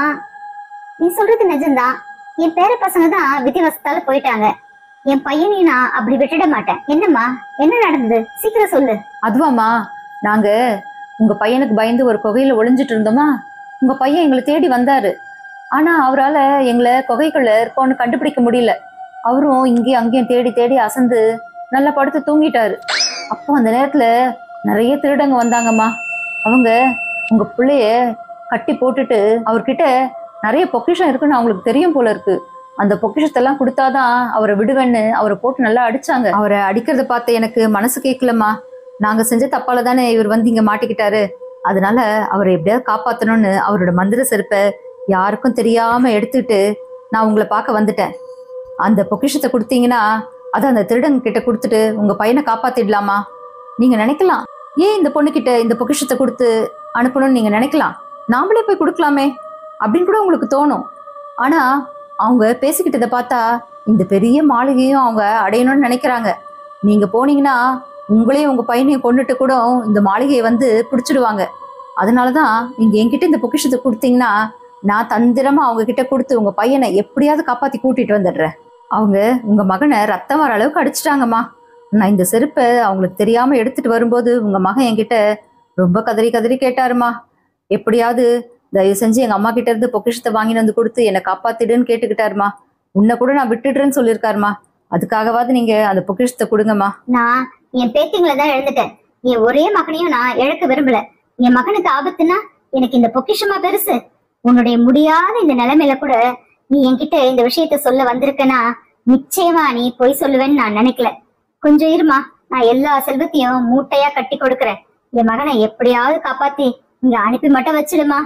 நீ சொல்றது நிஜம்தான் என் பேர பசங்க தான் விதிவசத்தால போயிட்டாங்க என் பையனையும் நான் அப்படி விட்டுட மாட்டேன் என்னம்மா என்ன நடந்தது சீக்கிரம் சொல்லு அதுவாம்மா நாங்க உங்க பையனுக்கு பயந்து ஒரு குகையில ஒளிஞ்சிட்டு இருந்தோமா உங்க பையன் எங்களை தேடி வந்தாரு ஆனா அவரால எங்களை குகைக்குள்ள இருக்கோன்னு கண்டுபிடிக்க முடியல அவரும் இங்கேயும் அங்கேயும் தேடி தேடி அசந்து நல்லா படுத்து தூங்கிட்டாரு அப்போ அந்த நேரத்துல நிறைய திருடங்க வந்தாங்கம்மா அவங்க உங்க பிள்ளைய கட்டி போட்டுட்டு அவர்கிட்ட நிறைய பொக்கிஷம் இருக்குன்னு அவங்களுக்கு தெரியும் போல இருக்கு அந்த பொக்கிஷத்தெல்லாம் கொடுத்தாதான் அவரை விடுவேன்னு அவரை போட்டு நல்லா அடிச்சாங்க அவரை அடிக்கிறத பார்த்து எனக்கு மனசு கேட்கலம்மா நாங்க செஞ்ச தப்பால தானே இவர் வந்து இங்க மாட்டிக்கிட்டாரு அதனால அவரை எப்படியாவது காப்பாத்தணும்னு அவரோட மந்திர செருப்பை யாருக்கும் தெரியாம எடுத்துட்டு நான் உங்களை பார்க்க வந்துட்டேன் அந்த பொக்கிஷத்தை கொடுத்தீங்கன்னா அதை அந்த திருடங்க கிட்ட கொடுத்துட்டு உங்க பையனை காப்பாத்திடலாமா நீங்க நினைக்கலாம் ஏன் இந்த பொண்ணுகிட்ட இந்த பொக்கிஷத்தை கொடுத்து அனுப்பணும்னு நீங்க நினைக்கலாம் நாமளே போய் கொடுக்கலாமே அப்படின்னு கூட உங்களுக்கு தோணும் ஆனா அவங்க பேசிக்கிட்டதை பார்த்தா இந்த பெரிய மாளிகையும் அவங்க அடையணும்னு நினைக்கிறாங்க நீங்க போனீங்கன்னா உங்களையும் உங்க பையனையும் கொண்டுட்டு கூட இந்த மாளிகையை வந்து பிடிச்சிடுவாங்க அதனாலதான் நீங்க என்கிட்ட இந்த பொக்கிஷத்தை கொடுத்தீங்கன்னா நான் தந்திரமா அவங்க கிட்ட கொடுத்து உங்க பையனை எப்படியாவது காப்பாத்தி கூட்டிட்டு வந்துடுறேன் அவங்க உங்க மகனை ரத்தம் வர அளவுக்கு அடிச்சிட்டாங்கம்மா நான் இந்த செருப்பை அவங்களுக்கு தெரியாம எடுத்துட்டு வரும்போது உங்க மகன் என்கிட்ட ரொம்ப கதறி கதறி கேட்டாருமா எப்படியாவது தயவு செஞ்சு எங்க அம்மா கிட்ட இருந்து பொக்கிஷத்தை வாங்கிட்டு வந்து கொடுத்து என்னை காப்பாத்திடுன்னு கேட்டுக்கிட்டாருமா உன்னை கூட நான் விட்டுடுறேன்னு சொல்லியிருக்காருமா அதுக்காகவாவது நீங்க அந்த பொக்கிஷத்தை கொடுங்கம்மா நான் என் பேத்திங்களை தான் இழந்துட்டேன் என் ஒரே மகனையும் நான் இழக்க விரும்பல என் மகனுக்கு ஆபத்துன்னா எனக்கு இந்த பொக்கிஷமா பெருசு உன்னுடைய முடியாத இந்த நிலைமையில கூட நீ என்கிட்ட இந்த விஷயத்த சொல்ல வந்திருக்கனா நிச்சயமா நீ பொய் சொல்லுவேன்னு நான் நினைக்கல கொஞ்சம் இருமா நான் எல்லா செல்வத்தையும் மூட்டையா கட்டி கொடுக்கறேன் என் மகனை எப்படியாவது காப்பாத்தி இங்க அனுப்பி மட்டும் வச்சிடுமா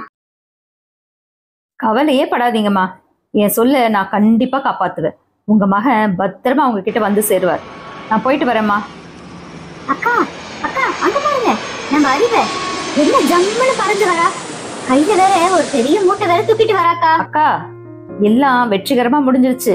கவலையே படாதீங்கம்மா என் சொல்ல நான் கண்டிப்பா காப்பாத்துவேன் உங்க மகன் பத்திரமா உங்க கிட்ட வந்து சேருவார் நான் போயிட்டு வரேம்மா அக்கா அக்கா அங்க பாருங்க நம்ம அறிவ என்ன ஜம்முன்னு பறந்து வரா கையில வேற ஒரு பெரிய மூட்டை வேற தூக்கிட்டு வராக்கா அக்கா எல்லாம் வெற்றிகரமா முடிஞ்சிருச்சு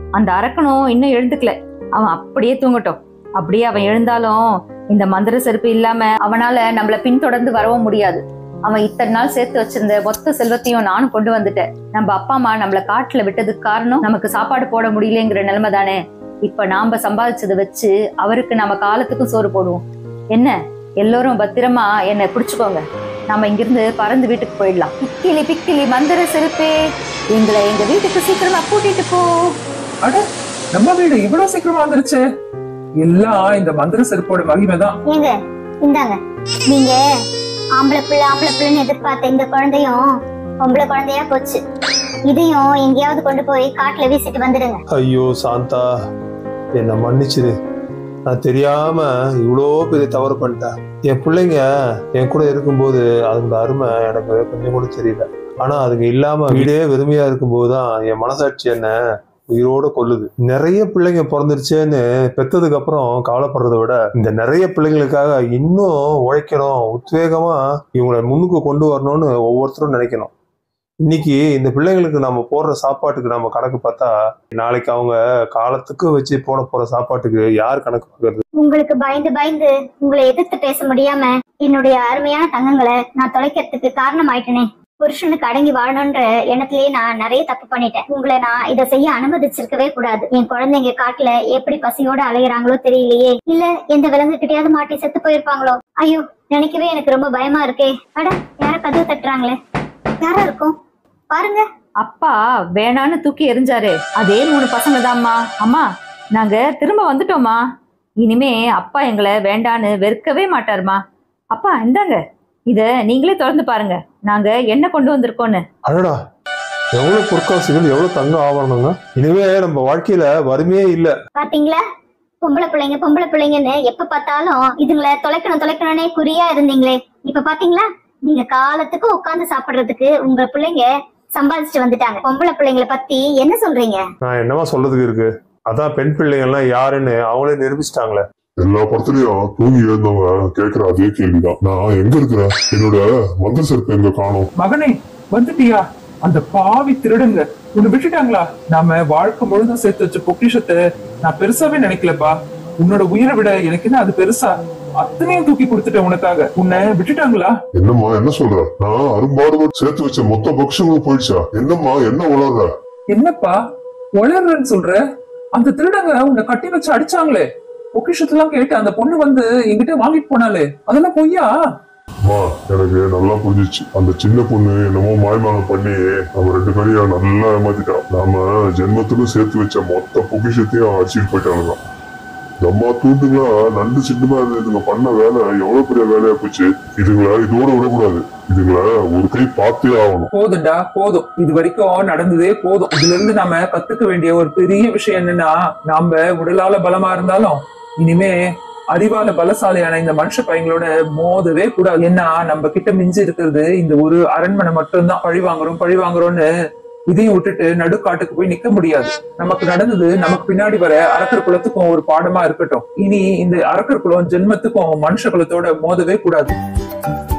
அந்த அரக்கனும் இன்னும் எழுந்துக்கல அவன் அப்படியே தூங்கட்டும் அப்படியே அவன் எழுந்தாலும் இந்த மந்திர செருப்பு இல்லாம அவனால நம்மள பின்தொடர்ந்து வரவும் முடியாது அவன் இத்தனை நாள் சேர்த்து வச்சிருந்த மொத்த செல்வத்தையும் நானும் கொண்டு வந்துட்டேன் நம்ம அப்பா அம்மா நம்மள காட்டுல விட்டதுக்கு காரணம் நமக்கு சாப்பாடு போட முடியலங்கிற நிலைமை தானே இப்ப நாம சம்பாதிச்சதை வச்சு அவருக்கு நம்ம காலத்துக்கும் சோறு போடுவோம் என்ன எல்லோரும் பத்திரமா என்னை பிடிச்சுக்கோங்க நாம இங்கிருந்து பறந்து வீட்டுக்கு போயிடலாம் பிக்கிலி பிக்கிலி மந்திர செருப்பே எங்களை எங்க வீட்டுக்கு சீக்கிரமா கூட்டிட்டு போ அட நம்ம வீடு இவ்வளவு சீக்கிரமா வந்துருச்சு எல்லாம் இந்த மந்திர செருப்போட மகிமை தான் ஏங்க இந்தாங்க நீங்க ஆம்பளை பிள்ளை ஆம்பளை பிள்ளைன்னு எதிர்பார்த்த இந்த குழந்தையும் பொம்பளை குழந்தையா போச்சு இதையும் எங்கேயாவது கொண்டு போய் காட்டுல வீசிட்டு வந்துடுங்க ஐயோ சாந்தா என்னை மன்னிச்சிரு நான் தெரியாம இவ்வளோ பெரிய தவறு பண்ணிட்டேன் என் பிள்ளைங்க என் கூட இருக்கும்போது அதோட அருமை எனக்கு கொஞ்சம் கூட தெரியல ஆனா அதுங்க இல்லாம வீடே வெறுமையா இருக்கும்போது தான் என் மனசாட்சி என்ன உயிரோட கொல்லுது நிறைய பிள்ளைங்க பிறந்துருச்சேன்னு பெத்ததுக்கு அப்புறம் கவலைப்படுறதை விட இந்த நிறைய பிள்ளைங்களுக்காக இன்னும் உழைக்கணும் உத்வேகமா இவங்களை முன்னுக்கு கொண்டு வரணும்னு ஒவ்வொருத்தரும் நினைக்கணும் இன்னைக்கு இந்த பிள்ளைங்களுக்கு நம்ம போடுற சாப்பாட்டுக்கு நம்ம கணக்கு பார்த்தா நாளைக்கு அவங்க காலத்துக்கு வச்சு போட போற சாப்பாட்டுக்கு யார் கணக்கு பார்க்கறது உங்களுக்கு பயந்து பயந்து உங்களை எதிர்த்து பேச முடியாம என்னுடைய அருமையான தங்கங்களை நான் தொலைக்கிறதுக்கு காரணம் ஆயிட்டனே புருஷனுக்கு அடங்கி வாழணுன்ற எண்ணத்திலேயே நான் நிறைய தப்பு பண்ணிட்டேன் உங்களை நான் இதை செய்ய அனுமதிச்சிருக்கவே கூடாது என் குழந்தைங்க காட்டுல எப்படி பசியோட அலையுறாங்களோ தெரியலையே இல்ல எந்த விலங்கு கிட்டயாவது மாட்டி செத்து போயிருப்பாங்களோ ஐயோ நினைக்கவே எனக்கு ரொம்ப பயமா இருக்கே அட யார கதவு தட்டுறாங்களே யாரா இருக்கும் பாருங்க அப்பா வேணான்னு தூக்கி எறிஞ்சாரு அதே மூணு பசங்க தாம்மா அம்மா நாங்க திரும்ப வந்துட்டோம்மா இனிமே அப்பா எங்களை வேண்டான்னு வெறுக்கவே மாட்டாருமா அப்பா இந்தாங்க இத நீங்களே திறந்து பாருங்க நாங்க என்ன கொண்டு வந்திருக்கோன்னு அடடா எவ்வளவு பொற்காசுகள் எவ்வளவு தங்க ஆவரணங்க இனிமே நம்ம வாழ்க்கையில வறுமையே இல்ல பாத்தீங்களா பொம்பளை பிள்ளைங்க பொம்பளை பிள்ளைங்கன்னு எப்ப பார்த்தாலும் இதுங்களை தொலைக்கணும் தொலைக்கணும்னே குறியா இருந்தீங்களே இப்ப பாத்தீங்களா நீங்க காலத்துக்கு உட்கார்ந்து சாப்பிடுறதுக்கு உங்க பிள்ளைங்க சம்பாதிச்சுட்டு வந்துட்டாங்க பொம்பளை பிள்ளைங்களை பத்தி என்ன சொல்றீங்க நான் என்னவா சொல்றதுக்கு இருக்கு அதான் பெண் பிள்ளைங்க எல்லாம் யாருன்னு அவங்களே நிரூபிச்சிட்டாங்களே எல்லா படத்துலயும் தூங்கி எழுந்தவங்க கேக்குற அதே கேள்விதான் நான் எங்க இருக்கிறேன் என்னோட மந்திர செருப்பு எங்க காணோம் மகனே வந்துட்டியா அந்த பாவி திருடுங்க உன்னை விட்டுட்டாங்களா நாம வாழ்க்கை முழுதும் சேர்த்து வச்ச பொக்கிஷத்தை நான் பெருசாவே நினைக்கலப்பா உன்னோட உயிரை விட எனக்கு என்ன அது பெருசா அத்தனையும் தூக்கி கொடுத்துட்டேன் உனக்காக உன்னை விட்டுட்டாங்களா என்னம்மா என்ன சொல்ற நான் அரும்பாடுபட்டு சேர்த்து வச்ச மொத்த பக்ஷங்களும் போயிடுச்சா என்னம்மா என்ன உளர்ற என்னப்பா உளறன்னு சொல்ற அந்த திருடங்க உன்னை கட்டி வச்சு அடிச்சாங்களே பொக்கிஷத்தெல்லாம் கேட்டு அந்த பொண்ணு வந்து என்கிட்ட வாங்கிட்டு போனாலே அதெல்லாம் பொய்யா அம்மா எனக்கு நல்லா புரிஞ்சிச்சு அந்த சின்ன பொண்ணு என்னமோ மாய்மானம் பண்ணி நம்ம ரெண்டு பேரையும் நல்லா ஏமாத்திட்டான் நாம ஜென்மத்துக்கும் சேர்த்து வச்ச மொத்த பொக்கிஷத்தையும் அடிச்சுட்டு போயிட்டானுங்க நம்ம தூண்டுங்களா நண்டு சின்னமா இருந்து இதுங்க பண்ண வேலை எவ்வளவு பெரிய வேலையா போச்சு இதுங்கள இதோட விடக்கூடாது இதுங்கள ஒரு கை பார்த்தே ஆகணும் போதும்டா போதும் இது வரைக்கும் நடந்ததே போதும் இதுல இருந்து நாம கத்துக்க வேண்டிய ஒரு பெரிய விஷயம் என்னன்னா நாம உடலால பலமா இருந்தாலும் இனிமே அறிவால பலசாலியான இந்த மனுஷ பையங்களோட மோதவே கூடாது ஏன்னா நம்ம கிட்ட மிஞ்சி இருக்கிறது இந்த ஒரு அரண்மனை மட்டும்தான் பழி வாங்குறோம் பழி வாங்குறோம்னு இதையும் விட்டுட்டு நடுக்காட்டுக்கு போய் நிக்க முடியாது நமக்கு நடந்தது நமக்கு பின்னாடி வர அரக்கர் குலத்துக்கும் ஒரு பாடமா இருக்கட்டும் இனி இந்த அரக்கர் குலம் ஜென்மத்துக்கும் மனுஷ குலத்தோட மோதவே கூடாது